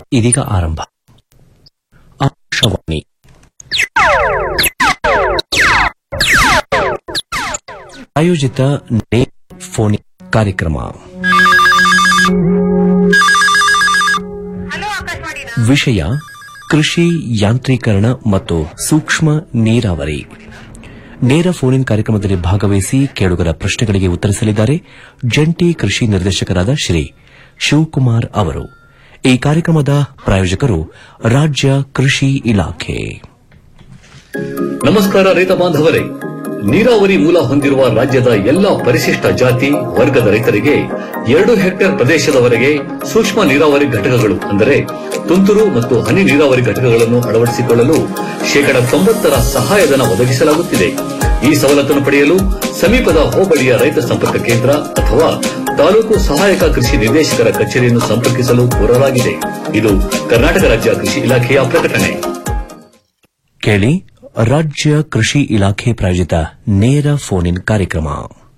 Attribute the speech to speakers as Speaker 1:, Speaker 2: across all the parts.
Speaker 1: ಇದೀಗ ಆರಂಭ ಆಕಾಶವಾಣಿ ಆಯೋಜಿತ ನೇರ ಫೋನ್ ಕಾರ್ಯಕ್ರಮ ವಿಷಯ ಕೃಷಿ ಯಾಂತ್ರೀಕರಣ ಮತ್ತು ಸೂಕ್ಷ್ಮ ನೀರಾವರಿ ನೇರ ಫೋನ್ ಇನ್ ಕಾರ್ಯಕ್ರಮದಲ್ಲಿ ಭಾಗವಹಿಸಿ ಕೇಳುಗರ ಪ್ರಶ್ನೆಗಳಿಗೆ ಉತ್ತರಿಸಲಿದ್ದಾರೆ ಜಂಟಿ ಕೃಷಿ ನಿರ್ದೇಶಕರಾದ ಶ್ರೀ ಶಿವಕುಮಾರ್ ಅವರು ಈ ಕಾರ್ಯಕ್ರಮದ ಪ್ರಾಯೋಜಕರು ರಾಜ್ಯ ಕೃಷಿ ಇಲಾಖೆ
Speaker 2: ನಮಸ್ಕಾರ ರೈತ ಬಾಂಧವರೇ ನೀರಾವರಿ ಮೂಲ ಹೊಂದಿರುವ ರಾಜ್ಯದ ಎಲ್ಲಾ ಪರಿಶಿಷ್ಟ ಜಾತಿ ವರ್ಗದ ರೈತರಿಗೆ ಎರಡು ಹೆಕ್ಟೇರ್ ಪ್ರದೇಶದವರೆಗೆ ಸೂಕ್ಷ್ಮ ನೀರಾವರಿ ಘಟಕಗಳು ಅಂದರೆ ತುಂತುರು ಮತ್ತು ಹನಿ ನೀರಾವರಿ ಘಟಕಗಳನ್ನು ಅಳವಡಿಸಿಕೊಳ್ಳಲು ಶೇಕಡ ತೊಂಬತ್ತರ ಸಹಾಯಧನ ಒದಗಿಸಲಾಗುತ್ತಿದೆ ಈ ಸವಲತ್ತನ್ನು ಪಡೆಯಲು ಸಮೀಪದ ಹೋಬಳಿಯ ರೈತ ಸಂಪರ್ಕ ಕೇಂದ್ರ ಅಥವಾ ತಾಲೂಕು ಸಹಾಯಕ ಕೃಷಿ ನಿರ್ದೇಶಕರ ಕಚೇರಿಯನ್ನು ಸಂಪರ್ಕಿಸಲು ಕೋರಲಾಗಿದೆ ಇದು ಕರ್ನಾಟಕ ರಾಜ್ಯ ಕೃಷಿ ಇಲಾಖೆಯ ಪ್ರಕಟಣೆ
Speaker 1: ಕೇಳಿ ರಾಜ್ಯ ಕೃಷಿ ಇಲಾಖೆ ಪ್ರಾಯೋಜಿತ ನೇರ ಫೋನ್ ಇನ್ ಕಾರ್ಯಕ್ರಮ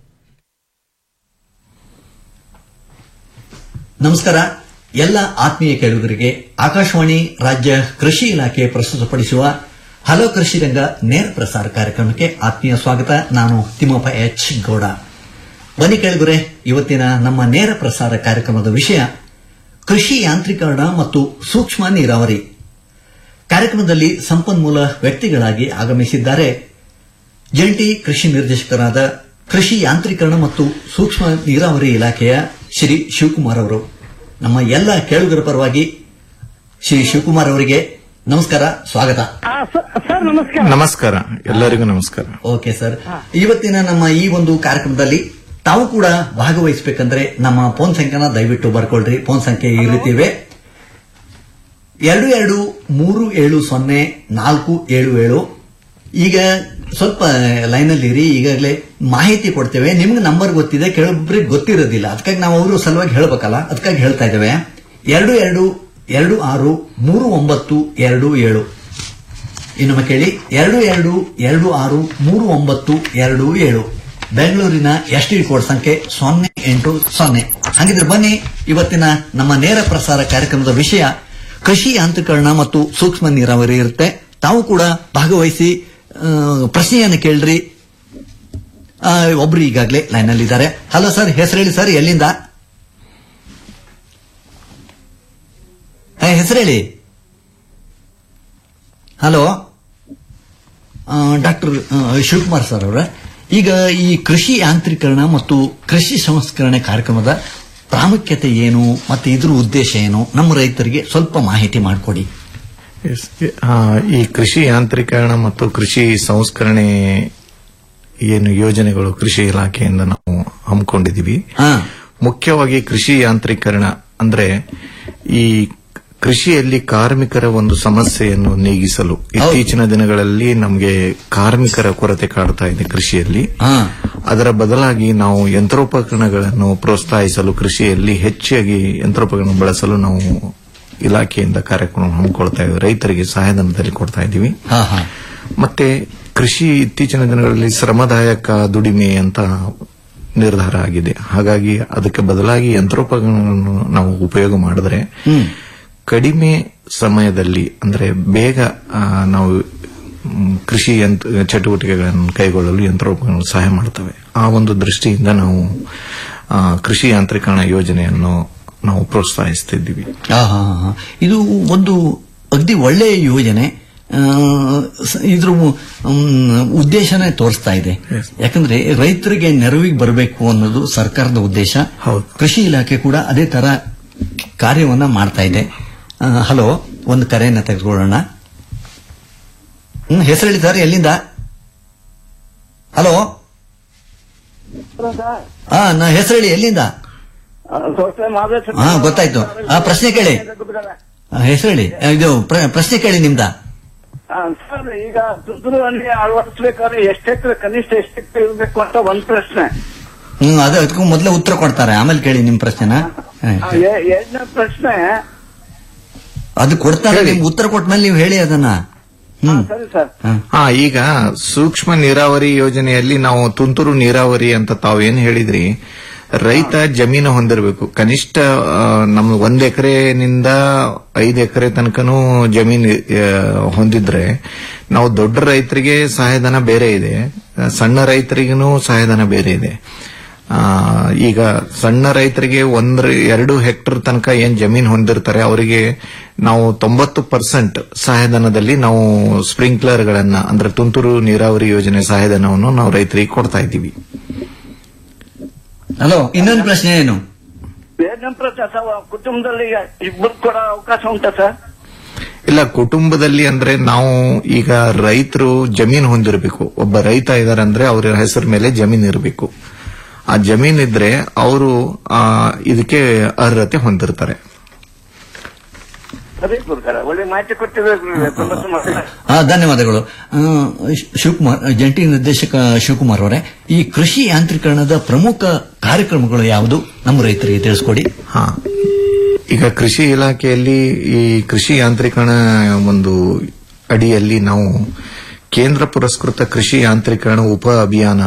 Speaker 3: ನಮಸ್ಕಾರ ಎಲ್ಲ ಆತ್ಮೀಯ ಕೇಳುಗರಿಗೆ ಆಕಾಶವಾಣಿ ರಾಜ್ಯ ಕೃಷಿ ಇಲಾಖೆ ಪ್ರಸ್ತುತಪಡಿಸುವ ಹಲೋ ಕೃಷಿ ರಂಗ ನೇರ ಪ್ರಸಾರ ಕಾರ್ಯಕ್ರಮಕ್ಕೆ ಆತ್ಮೀಯ ಸ್ವಾಗತ ನಾನು ತಿಮ್ಮಪ್ಪ ಎಚ್ ಗೌಡ ಬನ್ನಿ ಕೇಳುಗರೆ ಇವತ್ತಿನ ನಮ್ಮ ನೇರ ಪ್ರಸಾರ ಕಾರ್ಯಕ್ರಮದ ವಿಷಯ ಕೃಷಿ ಯಾಂತ್ರೀಕರಣ ಮತ್ತು ಸೂಕ್ಷ್ಮ ನೀರಾವರಿ ಕಾರ್ಯಕ್ರಮದಲ್ಲಿ ಸಂಪನ್ಮೂಲ ವ್ಯಕ್ತಿಗಳಾಗಿ ಆಗಮಿಸಿದ್ದಾರೆ ಜಂಟಿ ಕೃಷಿ ನಿರ್ದೇಶಕರಾದ ಕೃಷಿ ಯಾಂತ್ರೀಕರಣ ಮತ್ತು ಸೂಕ್ಷ್ಮ ನೀರಾವರಿ ಇಲಾಖೆಯ ಶ್ರೀ ಶಿವಕುಮಾರ್ ಅವರು ನಮ್ಮ ಎಲ್ಲ ಕೇಳುಗರ ಪರವಾಗಿ ಶ್ರೀ ಶಿವಕುಮಾರ್ ಅವರಿಗೆ ನಮಸ್ಕಾರ ಸ್ವಾಗತ
Speaker 4: ಆ, ಸ- ಸರ್ ನಮಸ್ಕಾರ
Speaker 5: ನಮಸ್ಕಾರ ಎಲ್ಲರಿಗೂ ನಮಸ್ಕಾರ
Speaker 3: ಓಕೆ ಸರ್ ಇವತ್ತಿನ ನಮ್ಮ ಈ ಒಂದು ಕಾರ್ಯಕ್ರಮದಲ್ಲಿ ತಾವು ಕೂಡ ಭಾಗವಹಿಸಬೇಕಂದ್ರೆ ನಮ್ಮ ಫೋನ್ ಸಂಖ್ಯೆನ ದಯವಿಟ್ಟು ಬರ್ಕೊಳ್ರಿ ಫೋನ್ ಸಂಖ್ಯೆ ಈ ರೀತಿ ಇವೆ ಎರಡು ಎರಡು ಮೂರು ಏಳು ಸೊನ್ನೆ ನಾಲ್ಕು ಏಳು ಏಳು ಈಗ ಸ್ವಲ್ಪ ಲೈನಲ್ಲಿ ಇರಿ ಈಗಾಗಲೇ ಮಾಹಿತಿ ಕೊಡ್ತೇವೆ ನಿಮ್ಗೆ ನಂಬರ್ ಗೊತ್ತಿದೆ ಕೆಲವೊಬ್ಬರಿಗೆ ಗೊತ್ತಿರೋದಿಲ್ಲ ಅದಕ್ಕಾಗಿ ನಾವು ಅವರು ಸಲುವಾಗಿ ಹೇಳ್ಬೇಕಲ್ಲ ಅದಕ್ಕಾಗಿ ಹೇಳ್ತಾ ಇದ್ದೇವೆ ಎರಡು ಎರಡು ಎರಡು ಆರು ಮೂರು ಒಂಬತ್ತು ಎರಡು ಏಳು ಇನ್ನೊಮ್ಮೆ ಕೇಳಿ ಎರಡು ಎರಡು ಎರಡು ಆರು ಮೂರು ಒಂಬತ್ತು ಎರಡು ಏಳು ಬೆಂಗಳೂರಿನ ಎಸ್ ಟಿ ಕೋಡ್ ಸಂಖ್ಯೆ ಸೊನ್ನೆ ಎಂಟು ಸೊನ್ನೆ ಹಾಗಿದ್ರೆ ಬನ್ನಿ ಇವತ್ತಿನ ನಮ್ಮ ನೇರ ಪ್ರಸಾರ ಕಾರ್ಯಕ್ರಮದ ವಿಷಯ ಕೃಷಿ ಯಾಂತ್ರೀಕರಣ ಮತ್ತು ಸೂಕ್ಷ್ಮ ನೀರಾವರಿ ಇರುತ್ತೆ ತಾವು ಕೂಡ ಭಾಗವಹಿಸಿ ಆ, ಪ್ರಶ್ನೆಯನ್ನು ಕೇಳ್ರಿ ಆ, ಒಬ್ರು ಈಗಾಗಲೇ ಲೈನಲ್ಲಿ ಇದ್ದಾರೆ ಹಲೋ ಸರ್ ಹೆಸರು ಹೇಳಿ ಸರ್ ಎಲ್ಲಿಂದ ಹೆಸರು ಹೇಳಿ ಹಲೋ ಡಾಕ್ಟರ್ ಶಿವಕುಮಾರ್ ಸರ್ ಅವರ ಈಗ ಈ ಕೃಷಿ ಯಾಂತ್ರೀಕರಣ ಮತ್ತು ಕೃಷಿ ಸಂಸ್ಕರಣೆ ಕಾರ್ಯಕ್ರಮದ ಪ್ರಾಮುಖ್ಯತೆ ಏನು ಮತ್ತೆ ಇದ್ರ ಉದ್ದೇಶ ಏನು ನಮ್ಮ ರೈತರಿಗೆ ಸ್ವಲ್ಪ ಮಾಹಿತಿ ಮಾಡಿಕೊಡಿ
Speaker 5: Yes. ಆ, ಈ ಕೃಷಿ ಯಾಂತ್ರೀಕರಣ ಮತ್ತು ಕೃಷಿ ಸಂಸ್ಕರಣೆ ಏನು ಯೋಜನೆಗಳು ಕೃಷಿ ಇಲಾಖೆಯಿಂದ ನಾವು ಹಮ್ಮಿಕೊಂಡಿದೀವಿ
Speaker 3: ಹಾ
Speaker 5: ಮುಖ್ಯವಾಗಿ ಕೃಷಿ ಯಾಂತ್ರೀಕರಣ ಅಂದ್ರೆ ಈ ಕೃಷಿಯಲ್ಲಿ ಕಾರ್ಮಿಕರ ಒಂದು ಸಮಸ್ಯೆಯನ್ನು ನೀಗಿಸಲು ಇತ್ತೀಚಿನ ದಿನಗಳಲ್ಲಿ ನಮಗೆ ಕಾರ್ಮಿಕರ ಕೊರತೆ ಕಾಡ್ತಾ ಇದೆ ಕೃಷಿಯಲ್ಲಿ
Speaker 3: ಹಾ
Speaker 5: ಅದರ ಬದಲಾಗಿ ನಾವು ಯಂತ್ರೋಪಕರಣಗಳನ್ನು ಪ್ರೋತ್ಸಾಹಿಸಲು ಕೃಷಿಯಲ್ಲಿ ಹೆಚ್ಚಾಗಿ ಯಂತ್ರೋಪಕರಣ ಬಳಸಲು ನಾವು ಇಲಾಖೆಯಿಂದ ಕಾರ್ಯಕ್ರಮ ಹಮ್ಮಿಕೊಳ್ತಾ ಇದ್ದೀವಿ ರೈತರಿಗೆ ಸಹಾಯಧನದಲ್ಲಿ ಕೊಡ್ತಾ ಇದ್ದೀವಿ
Speaker 3: ಹಾ ಹಾ
Speaker 5: ಮತ್ತೆ ಕೃಷಿ ಇತ್ತೀಚಿನ ದಿನಗಳಲ್ಲಿ ಶ್ರಮದಾಯಕ ದುಡಿಮೆ ಅಂತ ನಿರ್ಧಾರ ಆಗಿದೆ ಹಾಗಾಗಿ ಅದಕ್ಕೆ ಬದಲಾಗಿ ಯಂತ್ರೋಪಕರಣಗಳನ್ನು ನಾವು ಉಪಯೋಗ ಮಾಡಿದ್ರೆ ಕಡಿಮೆ ಸಮಯದಲ್ಲಿ ಅಂದ್ರೆ ಬೇಗ ಆ, ನಾವು ಮ್, ಕೃಷಿ ಯಂತ್ರ ಚಟುವಟಿಕೆಗಳನ್ನು ಕೈಗೊಳ್ಳಲು ಯಂತ್ರೋಪಕರಣಗಳು ಸಹಾಯ ಮಾಡ್ತವೆ ಆ ಒಂದು ದೃಷ್ಟಿಯಿಂದ ನಾವು ಆ, ಕೃಷಿ ಯಾಂತ್ರೀಕರಣ ಯೋಜನೆಯನ್ನು ನಾವು ಪ್ರೋತ್ಸಾಹಿಸ್ತಿದ್ದೀವಿ
Speaker 3: ಆ, ಹಾ, ಹಾ, ಹಾ. ಇದು ಒಂದು ಅಗದಿ ಒಳ್ಳೆಯ ಯೋಜನೆ ಆ, ಸ- ಇದ್ರ ಮ್, ಉದ್ದೇಶನೇ ತೋರಿಸ್ತಾ ಇದೆ
Speaker 5: Yes.
Speaker 3: ಯಾಕಂದ್ರೆ ರೈತರಿಗೆ ನೆರವಿಗೆ ಬರಬೇಕು ಅನ್ನೋದು ಸರ್ಕಾರದ ಉದ್ದೇಶ
Speaker 5: ಹೌದು.
Speaker 3: ಕೃಷಿ ಇಲಾಖೆ ಕೂಡ ಅದೇ ತರ ಕಾರ್ಯವನ್ನ ಮಾಡ್ತಾ ಇದೆ ಆ, ಹಲೋ ಒಂದು ಕರೆಯನ್ನ ತೆಗೆದುಕೊಳ್ಳೋಣ ಹ್ಮ್ ಹೆಸರು ಹೇಳಿ ಸರ್ ಎಲ್ಲಿಂದ ಹಲೋ ಹಾ ನಾ ಹೆಸರು ಹೇಳಿ ಎಲ್ಲಿಂದ ಹಾ ಗೊತ್ತಾಯ್ತು ಆ ಪ್ರಶ್ನೆ ಕೇಳಿ ಆ, ಹೆಸರು ಹೇಳಿ ಆ, ಇದು ಪ್ರ- ಪ್ರಶ್ನೆ ಕೇಳಿ ನಿಮ್ದ
Speaker 4: ಸರ್ ಈಗ ತುಮಕೂರಲ್ಲಿ ಅಳವಡಿಸ್ಬೇಕಾದ್ರೆ ಎಷ್ಟು ಎಕರೆ ಕನಿಷ್ಠ ಎಷ್ಟು ಎಕರೆ ಇರಬೇಕು ಅಂತ ಒಂದ್ ಪ್ರಶ್ನೆ
Speaker 3: ಹ್ಮ್ ಅದೇ ಅದಕ್ಕೂ ಮೊದಲೇ ಉತ್ತರ ಕೊಡ್ತಾರೆ ಆಮೇಲೆ ಕೇಳಿ ನಿಮ್ ಪ್ರಶ್ನೆನ ಹ.
Speaker 4: ಆ, ಎ- ಎರಡನೇ ಪ್ರಶ್ನೆ
Speaker 3: ಅದು ಕೊಡ್ತಾರೆ ನಿಮ್ಗೆ ಉತ್ತರ ಕೊಟ್ಮೇಲೆ ನೀವು ಹೇಳಿ ಅದನ್ನ
Speaker 4: ಆ,
Speaker 3: ಹ್ಮ್
Speaker 4: ಸರಿ ಸರ್
Speaker 3: ಹ.
Speaker 5: ಹಾ ಈಗ ಸೂಕ್ಷ್ಮ ನೀರಾವರಿ ಯೋಜನೆಯಲ್ಲಿ ನಾವು ತುಂತುರು ನೀರಾವರಿ ಅಂತ ತಾವು ಏನ್ ಹೇಳಿದ್ರಿ ರೈತ ಜಮೀನು ಹೊಂದಿರಬೇಕು ಕನಿಷ್ಠ ಆ, ನಮ್ಮ ಒಂದ್ ಎಕರೆನಿಂದ ಐದು ಎಕರೆ ತನಕನೂ ಜಮೀನು ಆ, ಹೊಂದಿದ್ರೆ ನಾವು ದೊಡ್ಡ ರೈತರಿಗೆ ಸಹಾಯಧನ ಬೇರೆ ಇದೆ ಆ, ಸಣ್ಣ ರೈತರಿಗೂ ಸಹಾಯಧನ ಬೇರೆ ಇದೆ ಆ, ಈಗ ಸಣ್ಣ ರೈತರಿಗೆ ಒಂದ್ರ ಎರಡು ಹೆಕ್ಟರ್ ತನಕ ಏನ್ ಜಮೀನ್ ಹೊಂದಿರ್ತಾರೆ ಅವರಿಗೆ ನಾವು ತೊಂಬತ್ತು ಪರ್ಸೆಂಟ್ ಸಹಾಯಧನದಲ್ಲಿ ನಾವು ಸ್ಪ್ರಿಂಕ್ಲರ್ ಗಳನ್ನ ಅಂದ್ರೆ ತುಂತುರು ನೀರಾವರಿ ಯೋಜನೆ ಸಹಾಯಧನವನ್ನು ನಾವು ರೈತರಿಗೆ ಕೊಡ್ತಾ ಇದ್ದೀವಿ
Speaker 3: ಹಲೋ ಇನ್ನೊಂದು ಪ್ರಶ್ನೆ ಏನು
Speaker 4: ಏನಂತ ಸರ್ ಕುಟುಂಬದಲ್ಲಿ ಇಬ್ಬರು ಕೂಡ ಅವಕಾಶ ಉಂಟಾ ಸರ್
Speaker 5: ಇಲ್ಲ ಕುಟುಂಬದಲ್ಲಿ ಅಂದ್ರೆ ನಾವು ಈಗ ರೈತರು ಜಮೀನ್ ಹೊಂದಿರಬೇಕು ಒಬ್ಬ ರೈತ ಇದಾರೆ ಅಂದ್ರೆ ಅವರ ಹೆಸರ ಮೇಲೆ ಜಮೀನ್ ಇರಬೇಕು ಆ ಜಮೀನ್ ಇದ್ರೆ ಅವರು ಇದಕ್ಕೆ ಅರ್ಹತೆ ಹೊಂದಿರ್ತಾರೆ
Speaker 4: ಸರಿ ಗುರುಗಾರ ಒಳ್ಳೆ ಮಾಹಿತಿ ಕೊಟ್ಟಿದೆ ಗುರುಗಳೇ. ತುಂಬಾ ತುಂಬಾ
Speaker 3: ಆ, ಧನ್ಯವಾದಗಳು ಆ, ಶ್- ಶಿವಕುಮಾರ್ ಜಂಟಿ ನಿರ್ದೇಶಕ ಶಿವಕುಮಾರ್ ಅವರೇ ಈ ಕೃಷಿ ಯಾಂತ್ರೀಕರಣದ ಪ್ರಮುಖ ಕಾರ್ಯಕ್ರಮಗಳು ಯಾವುದು ನಮ್ಮ ರೈತರಿಗೆ ತಿಳಿಸ್ಕೊಡಿ
Speaker 5: ಹಾ ಈಗ ಕೃಷಿ ಇಲಾಖೆಯಲ್ಲಿ ಈ ಕೃಷಿ ಯಾಂತ್ರೀಕರಣ ಒಂದು ಅಡಿಯಲ್ಲಿ ನಾವು ಕೇಂದ್ರ ಪುರಸ್ಕೃತ ಕೃಷಿ ಯಾಂತ್ರೀಕರಣ ಉಪ ಅಭಿಯಾನ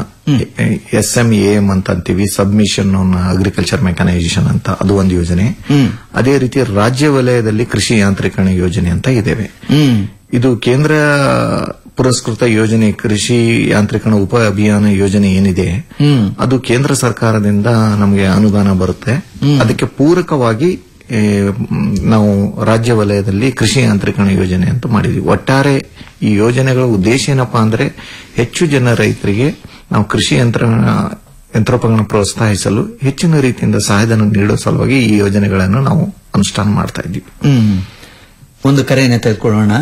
Speaker 5: ಎಸ್ಎಂಎಎಂ ಅಂತ ಅಂತೀವಿ ಸಬ್ಮಿಷನ್ ಆನ್ ಅಗ್ರಿಕಲ್ಚರ್ ಮೆಕನೈಸೇಷನ್ ಅಂತ ಅದು ಒಂದು ಯೋಜನೆ ಅದೇ ರೀತಿ ರಾಜ್ಯ ವಲಯದಲ್ಲಿ ಕೃಷಿ ಯಾಂತ್ರೀಕರಣ ಯೋಜನೆ ಅಂತ ಇದ್ದೇವೆ
Speaker 3: ಹ್ಮ್
Speaker 5: ಇದು ಕೇಂದ್ರ ಪುರಸ್ಕೃತ ಯೋಜನೆ ಕೃಷಿ ಯಾಂತ್ರೀಕರಣ ಉಪ ಅಭಿಯಾನ ಯೋಜನೆ ಏನಿದೆ
Speaker 3: ಹ್ಮ್.
Speaker 5: ಅದು ಕೇಂದ್ರ ಸರ್ಕಾರದಿಂದ ನಮಗೆ ಅನುದಾನ ಬರುತ್ತೆ ಅದಕ್ಕೆ ಪೂರಕವಾಗಿ ಏ, ಮ್, ನಾವು ರಾಜ್ಯ ವಲಯದಲ್ಲಿ ಕೃಷಿ ಯಾಂತ್ರೀಕರಣ ಯೋಜನೆ ಅಂತ ಮಾಡಿದ್ವಿ ಒಟ್ಟಾರೆ ಈ ಯೋಜನೆಗಳ ಉದ್ದೇಶ ಏನಪ್ಪಾ ಅಂದ್ರೆ ಹೆಚ್ಚು ಜನ ರೈತರಿಗೆ ನಾವು ಕೃಷಿ ಯಂತ್ರ ಯಂತ್ರೋಪಕರಣ ಪ್ರೋತ್ಸಾಹಿಸಲು ಹೆಚ್ಚಿನ ರೀತಿಯಿಂದ ಸಹಾಯಧನ ನೀಡುವ ಸಲುವಾಗಿ ಈ ಯೋಜನೆಗಳನ್ನು ನಾವು ಅನುಷ್ಠಾನ ಮಾಡ್ತಾ ಇದ್ದೀವಿ
Speaker 3: ಹ್ಮ್ ಒಂದು ಕರೆಯನ್ನ ತೆಗೆದುಕೊಳ್ಳೋಣ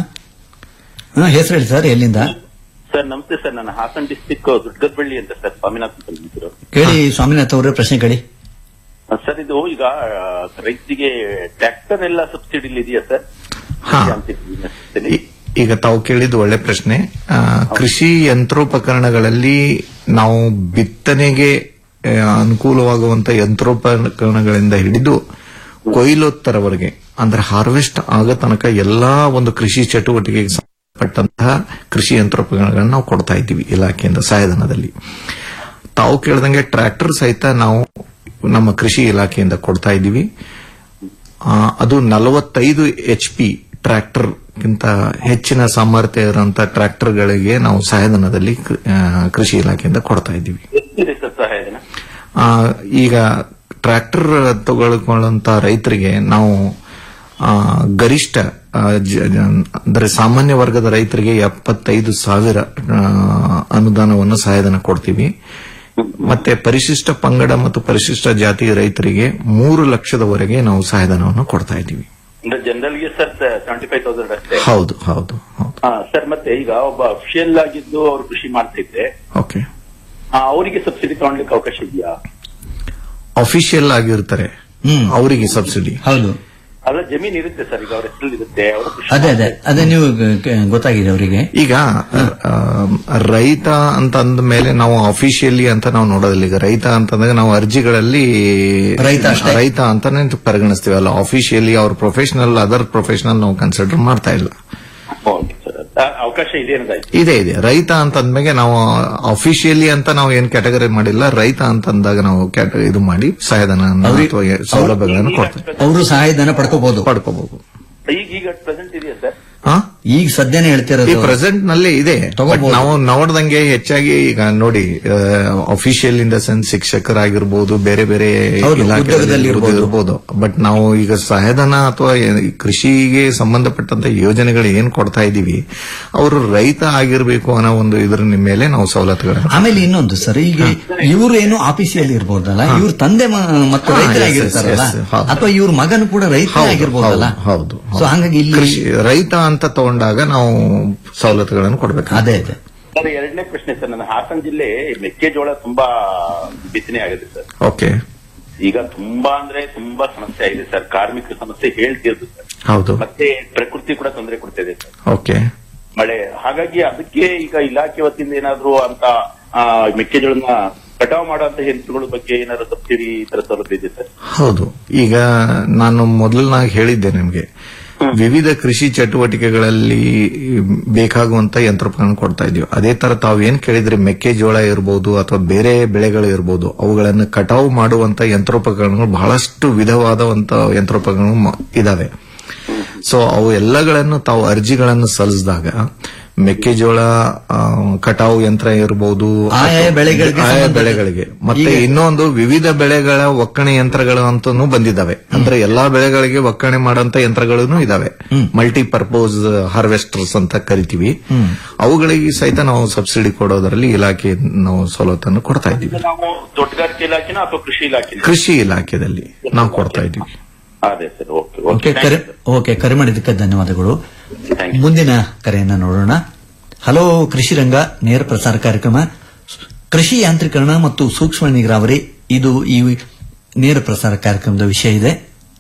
Speaker 3: ಹಾ, ಹೆಸರು ಹೇಳಿ ಸರ್ ಎಲ್ಲಿಂದ
Speaker 6: ಸರ್ ನಮಸ್ತೆ ಸರ್ ನಾನು ಹಾಸನ್ ಡಿಸ್ಟಿಕ್ ದುಡ್ಗದ್ಬಳ್ಳಿ ಅಂತ ಸರ್ ಸ್ವಾಮಿನಾಥ್ ಅಂತ ಬಂದಿದ್ರು
Speaker 3: ಕೇಳಿ ಸ್ವಾಮಿನಾಥ್ ಅವರೇ ಪ್ರಶ್ನೆ ಕೇಳಿ
Speaker 6: ಸರ್ ಇದು ಈಗ ಆ, ರೈತರಿಗೆ ಟ್ರ್ಯಾಕ್ಟರ್ ಎಲ್ಲ ಸಬ್ಸಿಡಿ ಇದೆಯಾ ಸರ್
Speaker 5: ಹಾ.
Speaker 6: ಅಂತ
Speaker 5: ಈ- ಈಗ ತಾವು ಕೇಳಿದ್ದು ಒಳ್ಳೆ ಪ್ರಶ್ನೆ ಆ, ಕೃಷಿ ಯಂತ್ರೋಪಕರಣಗಳಲ್ಲಿ ನಾವು ಬಿತ್ತನೆಗೆ ಆ, ಅನುಕೂಲವಾಗುವಂತ ಯಂತ್ರೋಪಕರಣಗಳಿಂದ ಹಿಡಿದು ಕೊಯ್ಲೋತ್ತರವರೆಗೆ ಅಂದ್ರೆ ಹಾರ್ವೆಸ್ಟ್ ಆಗೋ ತನಕ ಎಲ್ಲಾ ಒಂದು ಕೃಷಿ ಚಟುವಟಿಕೆಗೆ ಸಂಬಂಧಪಟ್ಟಂತಹ ಕೃಷಿ ಯಂತ್ರೋಪಕರಣಗಳನ್ನ ನಾವು ಕೊಡ್ತಾ ಇದ್ದೀವಿ ಇಲಾಖೆಯಿಂದ ಸಹಾಯಧನದಲ್ಲಿ ತಾವು ಕೇಳ್ದಂಗೆ ಟ್ರ್ಯಾಕ್ಟರ್ ಸಹಿತ ನಾವು ನಮ್ಮ ಕೃಷಿ ಇಲಾಖೆಯಿಂದ ಕೊಡ್ತಾ ಇದ್ದೀವಿ ಆ, ಅದು ನಲವತ್ತೈದು ಎಚ್ ಪಿ ಟ್ರ್ಯಾಕ್ಟರ್ಗಿಂತ ಹೆಚ್ಚಿನ ಸಾಮರ್ಥ್ಯ ಇರುವಂತಹ ಟ್ರ್ಯಾಕ್ಟರ್ಗಳಿಗೆ ನಾವು ಸಹಾಯಧನದಲ್ಲಿ ಕೃ- ಆ, ಕೃಷಿ ಇಲಾಖೆಯಿಂದ ಕೊಡ್ತಾ ಇದ್ದೀವಿ
Speaker 6: ಎಷ್ಟಿದೆ ಸರ್ ಸಹಾಯಧನ
Speaker 5: ಆ, ಈಗ ಟ್ರ್ಯಾಕ್ಟರ್ ತಗೊಳ್ಕೊಳ್ಳುವಂತ ರೈತರಿಗೆ ನಾವು ಆ, ಗರಿಷ್ಠ ಆ, ಜ- ಜ- ಅಂದ್ರೆ ಸಾಮಾನ್ಯ ವರ್ಗದ ರೈತರಿಗೆ ಎಪ್ಪತ್ತೈದು ಸಾವಿರ ಆ, ಅನುದಾನವನ್ನು ಸಹಾಯಧನ ಕೊಡ್ತೀವಿ ಮತ್ತೆ ಪರಿಶಿಷ್ಟ ಪಂಗಡ ಮತ್ತು ಪರಿಶಿಷ್ಟ ಜಾತಿ ರೈತರಿಗೆ ಮೂರು ಲಕ್ಷದವರೆಗೆ ನಾವು ಸಹಾಯಧನವನ್ನು ಕೊಡ್ತಾ ಇದ್ದೀವಿ
Speaker 6: ಅಂದ್ರೆ ಜನರಲ್ ಗೆ ಸರ್ ಸೆವೆಂಟಿ ಫೈವ್ ತೌಸಂಡ್ ಅಷ್ಟೇ
Speaker 5: ಹೌದು ಹೌದು ಹೌದು
Speaker 6: ಹಾ ಸರ್ ಮತ್ತೆ ಈಗ ಒಬ್ಬ ಅಫಿಷಿಯಲ್ ಆಗಿದ್ದು ಅವ್ರು ಕೃಷಿ ಮಾಡ್ತಿದ್ರೆ
Speaker 5: ಓಕೆ
Speaker 6: ಆ, ಅವರಿಗೆ ಸಬ್ಸಿಡಿ ತಗೊಳ್ಲಿಕ್ಕೆ ಅವಕಾಶ ಇದೆಯಾ
Speaker 5: ಅಫಿಷಿಯಲ್ ಆಗಿರ್ತಾರೆ
Speaker 3: ಹ್ಮ್.
Speaker 5: ಅವರಿಗೆ ಸಬ್ಸಿಡಿ
Speaker 3: ಹೌದು
Speaker 6: ಅಲ್ಲ ಜಮೀನ್ ಇರುತ್ತೆ ಸರ್ ಈಗ ಅವ್ರ ಹೆಸರಲ್ಲಿ ಇರುತ್ತೆ ಅವರು ಕೃಷಿ
Speaker 3: ಅದೇ ಅದೇ ಅದೇ ನೀವು ಗ- ಗ- ಗೊತ್ತಾಗಿದೆ ಅವರಿಗೆ
Speaker 5: ಈಗ ಆ, ರೈತ ಅಂತ ಅಂದ ಮೇಲೆ ನಾವು ಅಫಿಷಿಯಲಿ ಅಂತ ನಾವು ನೋಡೋದಿಲ್ಲ ಈಗ ರೈತ ಅಂತಂದಾಗ ನಾವು ಅರ್ಜಿಗಳಲ್ಲಿ
Speaker 3: ರೈತ ಅಷ್ಟೇ.
Speaker 5: ರೈತ ಅಂತಾನೆ ಪರಿಗಣಿಸ್ತೀವಿ ಅಲ್ಲ ಅಫಿಷಿಯಲಿ ಅವ್ರ ಪ್ರೊಫೆಷನಲ್ ಅದರ್ ಪ್ರೊಫೆಷನಲ್ ನಾವು ಕನ್ಸಿಡರ್ ಮಾಡ್ತಾ ಇಲ್ಲ
Speaker 6: ಓಕೆ ಸರ್ ಆ, ಅವಕಾಶ ಇದೆ ಅನ್ನೋದಾಯ್ತು
Speaker 5: ಇದೆ ಇದೆ ರೈತ ಅಂತ ಅಂದ್ಮೇಲೆ ನಾವು ಅಫಿಷಿಯಲಿ ಅಂತ ನಾವು ಏನ್ ಕ್ಯಾಟಗರಿ ಮಾಡಿಲ್ಲ ರೈತ ಅಂತ ಅಂದಾಗ ನಾವು ಕ್ಯಾಟ- ಇದು ಮಾಡಿ ಸಹಾಯಧನ ಅಥವಾ ಸೌಲಭ್ಯಗಳನ್ನು ಕೊಡ್ತೇವೆ
Speaker 3: ಅವರು ಸಹಾಯಧನ ಪಡ್ಕೋಬಹುದು
Speaker 5: ಪಡ್ಕೋಬಹುದು
Speaker 6: ಈಗ ಈಗ ಪ್ರೆಸೆಂಟ್ ಇದೆಯಾ ಸರ್
Speaker 5: ಹಾ
Speaker 3: ಈಗ ಸದ್ಯನೇ
Speaker 5: ಈ
Speaker 3: ಹೇಳ್ತಿರೋದು
Speaker 5: ಪ್ರೆಸೆಂಟ್ ನಲ್ಲಿ ಇದೆ
Speaker 3: ತಗೋಬಹುದು.
Speaker 5: But ನಾವು ನೋಡ್ದಂಗೆ ಹೆಚ್ಚಾಗಿ ಈಗ ನೋಡಿ ಅಫಿಷಿಯಲ್ ಇನ್ ದ ಸೆನ್ಸ್ ಶಿಕ್ಷಕರಾಗಿರ್ಬೋದು ಬೇರೆ ಬೇರೆ
Speaker 3: ಹೌದು,
Speaker 5: ಇಲಾಖೆಗಳಲ್ಲಿ
Speaker 3: ಉದ್ಯೋಗದಲ್ಲಿ ಇರ್ಬೋದು.
Speaker 5: ಇರ್ಬೋದು ಬಟ್ ನಾವು ಈಗ ಸಹಾಯಧನ ಅಥವಾ ಏ- ಕೃಷಿಗೆ ಸಂಬಂಧಪಟ್ಟಂತ ಯೋಜನೆಗಳು ಏನ್ ಕೊಡ್ತಾ ಇದೀವಿ ಅವರು ರೈತ ಆಗಿರ್ಬೇಕು ಅನ್ನೋ ಒಂದು ಇದ್ರ ಮೇಲೆ ನಾವು ಸೌಲತ್ತುಗಳನ್ನು
Speaker 3: ಆಮೇಲೆ ಇನ್ನೊಂದು ಸರ್ ಈಗ ಇವರು ಏನು ಆಫೀಸಿಯಲ್ಲಿ ಇರ್ಬೋದಲ್ಲ ಇವ್ರ ತಂದೆ ಮ- ಮತ್ತು
Speaker 5: ಹಾ,
Speaker 3: ರೈತರಾಗಿರ್ತಾರಲ್ಲ
Speaker 5: yes, yes, ಹೌದು.
Speaker 3: ಅಥವಾ ಇವ್ರ ಮಗನು ಕೂಡ ರೈತ
Speaker 5: ಹೌದು,
Speaker 3: ಆಗಿರ್ಬೋದಲ್ಲ
Speaker 5: ಹೌದು, ಹೌದು.
Speaker 3: ಸೊ ಹಂಗಾಗಿ ಇಲ್ಲಿ
Speaker 5: ಕೃಷಿ ರೈತ ಅಂತ ತಗೊಂಡಾಗ ನಾವು ಸವಲತ್ತುಗಳನ್ನು ಕೊಡಬೇಕು
Speaker 3: ಅದೇ ಅದೇ
Speaker 6: ಸರ್ ಎರಡನೇ ಪ್ರಶ್ನೆ ಸರ್ ನನ್ನ ಹಾಸನ ಜಿಲ್ಲೆ ಮೆಕ್ಕೆಜೋಳ ತುಂಬಾ ಬಿತ್ತನೆ ಆಗಿದೆ ಸರ್
Speaker 5: ಓಕೆ
Speaker 6: ಈಗ ತುಂಬಾ ಅಂದ್ರೆ ತುಂಬಾ ಸಮಸ್ಯೆ ಆಗಿದೆ ಸರ್ ಕಾರ್ಮಿಕರ ಸಮಸ್ಯೆ ಹೇಳ್ತಿರೋದು ಸರ್
Speaker 5: ಹೌದು
Speaker 6: ಮತ್ತೆ ಪ್ರಕೃತಿ ಕೂಡ ತೊಂದರೆ ಕೊಡ್ತಾ ಇದೆ ಸರ್
Speaker 5: ಓಕೆ
Speaker 6: ಮಳೆ ಹಾಗಾಗಿ ಅದಕ್ಕೆ ಈಗ ಇಲಾಖೆ ವತಿಯಿಂದ ಏನಾದ್ರು ಅಂತ ಆ, ಮೆಕ್ಕೆಜೋಳನ ಕಟಾವು ಮಾಡುವಂತ ಯಂತ್ರಗಳ ಬಗ್ಗೆ ಏನಾದ್ರು ಸಬ್ಸಿಡಿ ಈ ತರ ಸೌಲಭ್ಯ ಇದೆ ಸರ್
Speaker 5: ಹೌದು ಈಗ ನಾನು ಮೊದಲನಾಗಿ ಹೇಳಿದ್ದೆ ನಿಮಗೆ ವಿವಿಧ ಕೃಷಿ ಚಟುವಟಿಕೆಗಳಲ್ಲಿ ಬೇಕಾಗುವಂತ ಯಂತ್ರೋಪಕರಣ ಕೊಡ್ತಾ ಇದೀವಿ ಅದೇ ತರ ತಾವು ಏನ್ ಕೇಳಿದ್ರೆ ಮೆಕ್ಕೆಜೋಳ ಇರಬಹುದು ಅಥವಾ ಬೇರೆ ಬೆಳೆಗಳು ಇರಬಹುದು ಅವುಗಳನ್ನು ಕಟಾವು ಮಾಡುವಂತ ಯಂತ್ರೋಪಕರಣಗಳು ಬಹಳಷ್ಟು ವಿಧವಾದಂತ ಯಂತ್ರೋಪಕರಣಗಳು ಮ- ಇದಾವೆ ಸೊ ಅವು ಎಲ್ಲಗಳನ್ನು ತಾವು ಅರ್ಜಿಗಳನ್ನು ಸಲ್ಲಿಸಿದಾಗ ಮೆಕ್ಕೆಜೋಳ ಆ, ಕಟಾವು ಯಂತ್ರ ಇರಬಹುದು
Speaker 3: ಆಯಾ ಬೆಳೆಗಳಿಗೆ
Speaker 5: ಆಯಾ
Speaker 3: ಸಂಬಂಧಿತ-
Speaker 5: ಬೆಳೆಗಳಿಗೆ ಮತ್ತೆ
Speaker 3: ಈಗ-
Speaker 5: ಇನ್ನೊಂದು ವಿವಿಧ ಬೆಳೆಗಳ ಒಕ್ಕಣೆ ಯಂತ್ರಗಳು ಅಂತಾನು ಬಂದಿದ್ದಾವೆ ಅಂದ್ರೆ ಎಲ್ಲಾ ಬೆಳೆಗಳಿಗೆ ಒಕ್ಕಣೆ ಮಾಡುವಂತ ಯಂತ್ರಗಳೂ ಇದಾವೆ ಮಲ್ಟಿಪರ್ಪೋಸ್ ಹಾರ್ವೆಸ್ಟರ್ಸ್ ಅಂತ ಕರಿತೀವಿ ಅವುಗಳಿಗೆ ಸಹಿತ ನಾವು ಸಬ್ಸಿಡಿ ಕೊಡೋದರಲ್ಲಿ ಇಲಾಖೆ ನಾವು ಸವಲತ್ತನ್ನು ಕೊಡ್ತಾ ಇದ್ದೀವಿ
Speaker 6: ನಾವು ತೋಟಗಾರಿಕೆ ಇಲಾಖೆನ ಅಥವಾ ಕೃಷಿ ಇಲಾಖೆ
Speaker 5: ಕೃಷಿ ಇಲಾಖೆಯಲ್ಲಿ ನಾವು ಕೊಡ್ತಾ ಇದ್ದೀವಿ
Speaker 6: ಅದೇ ಸರ್ ಓಕೆ
Speaker 3: ಓಕೆ
Speaker 6: ಓಕೆ
Speaker 3: ಕರೆ ಓಕೆ ಕರೆ ಮಾಡಿದ್ದಕ್ಕೆ ಧನ್ಯವಾದಗಳು
Speaker 6: Thank you.
Speaker 3: ಮುಂದಿನ ಕರೆಯನ್ನ ನೋಡೋಣ ಹಲೋ ಕೃಷಿ ರಂಗ ನೇರ ಪ್ರಸಾರ ಕಾರ್ಯಕ್ರಮ ಕೃಷಿ ಯಾಂತ್ರೀಕರಣ ಮತ್ತು ಸೂಕ್ಷ್ಮ ನೀರಾವರಿ ಇದು ಈ ನೇರ ಪ್ರಸಾರ ಕಾರ್ಯಕ್ರಮದ ವಿಷಯ ಇದೆ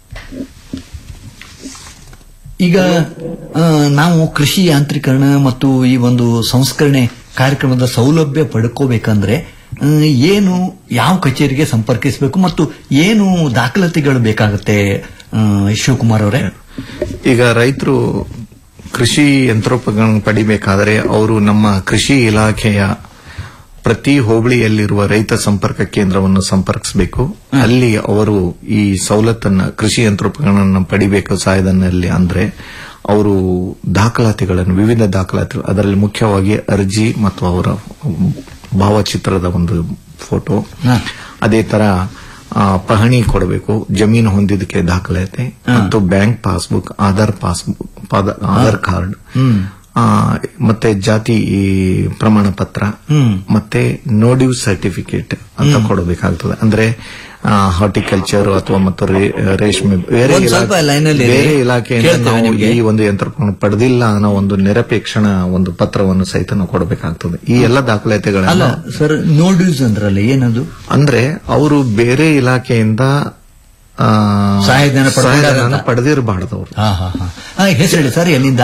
Speaker 3: ಈಗ ಆ, ನಾವು ಕೃಷಿ ಯಾಂತ್ರೀಕರಣ ಮತ್ತು ಈ ಒಂದು ಸಂಸ್ಕರಣೆ ಕಾರ್ಯಕ್ರಮದ ಸೌಲಭ್ಯ ಪಡ್ಕೋಬೇಕಂದ್ರೆ ಆ, ಏನು ಯಾವ ಕಚೇರಿಗೆ ಸಂಪರ್ಕಿಸಬೇಕು ಮತ್ತು ಏನು ದಾಖಲಾತಿಗಳು ಬೇಕಾಗುತ್ತೆ ಆ, ಶಿವಕುಮಾರ್ ಅವರೇ
Speaker 5: ಈಗ ರೈತರು ಕೃಷಿ ಯಂತ್ರೋಪಕರಣ ಪಡಿಬೇಕಾದರೆ ಅವರು ನಮ್ಮ ಕೃಷಿ ಇಲಾಖೆಯ ಪ್ರತಿ ಹೋಬಳಿಯಲ್ಲಿರುವ ರೈತ ಸಂಪರ್ಕ ಕೇಂದ್ರವನ್ನು ಸಂಪರ್ಕಿಸಬೇಕು ಅಲ್ಲಿ ಅವರು ಈ ಸವಲತ್ತನ್ನ ಕೃಷಿ ಯಂತ್ರೋಪಕರಣ ಪಡಿಬೇಕು ಸಹಾಯಧನಲ್ಲಿ ಅಂದ್ರೆ ಅವರು ದಾಖಲಾತಿಗಳನ್ನು ವಿವಿಧ ದಾಖಲಾತಿಗಳು ಅದರಲ್ಲಿ ಮುಖ್ಯವಾಗಿ ಅರ್ಜಿ ಮತ್ತು ಅವರ ಭಾವಚಿತ್ರದ ಒಂದು ಫೋಟೋ
Speaker 3: ಹಾ.
Speaker 5: ಅದೇ ತರ ಆ, ಪಹಣಿ ಕೊಡಬೇಕು ಜಮೀನು ಹೊಂದಿದ್ದಕ್ಕೆ ದಾಖಲಾತಿ ಮತ್ತು ಬ್ಯಾಂಕ್ ಪಾಸ್ಬುಕ್ ಆಧಾರ್ ಪಾಸ್ಬುಕ್ ಪಾದ- ಆಧಾರ್ ಕಾರ್ಡ್ ಆ, ಮತ್ತೆ ಜಾತಿ ಈ ಪ್ರಮಾಣ ಪತ್ರ ಮತ್ತೆ ನೋಡಿವ್ ಸರ್ಟಿಫಿಕೇಟ್ ಅಂತ ಕೊಡಬೇಕಾಗ್ತದೆ ಅಂದ್ರೆ ಹಾರ್ಟಿಕಲ್ಚರ್ ಅಥವಾ ಮತ್ತು ರೇ- ರೇಷ್ಮೆ ಬೇರೆ
Speaker 3: ಒಂದ್ ಸ್ವಲ್ಪ
Speaker 5: ಇಲಾಖೆ-
Speaker 3: line ಅಲ್ಲಿ ಇರಿ.
Speaker 5: ಬೇರೆ ಇಲಾಖೆಯಿಂದ
Speaker 3: ಕೇಳ್ತೇವೆ
Speaker 5: ನಾವು
Speaker 3: ನಿಮ್ಗೆ.
Speaker 5: ಈ ಒಂದು ಯಂತ್ರೋಪಕರಣ ಪಡೆದಿಲ್ಲ ಅನ್ನೋ ಒಂದು ನಿರಪೇಕ್ಷಣ ಒಂದು ಪತ್ರವನ್ನು ಸಹಿತ ನಾವು ಕೊಡಬೇಕಾಗ್ತದೆ ಈ ಎಲ್ಲ
Speaker 3: ಅಲ್ಲ
Speaker 5: ದಾಖಲಾತಿಗಳನ್ನ
Speaker 3: ಸರ್ ನೋಡ್ಯೂಸ್ ಅಂದ್ರಲ್ಲ ಏನದು
Speaker 5: ಅಂದ್ರೆ ಅವರು ಬೇರೆ ಇಲಾಖೆಯಿಂದ ಆ,
Speaker 3: ಸಹಾಯಧನ ಪಡ್ಕೊಂಡಾರ ಅಂತ.
Speaker 5: ಸಹಾಯಧನ ಪಡೆದಿರಬಾರ್ದು ಅವರು
Speaker 3: ಹಾ ಹಾ ಹಾ ಹಾ, ಹೆಸರು ಹೇಳಿ ಸರ್ ಎಲ್ಲಿಂದ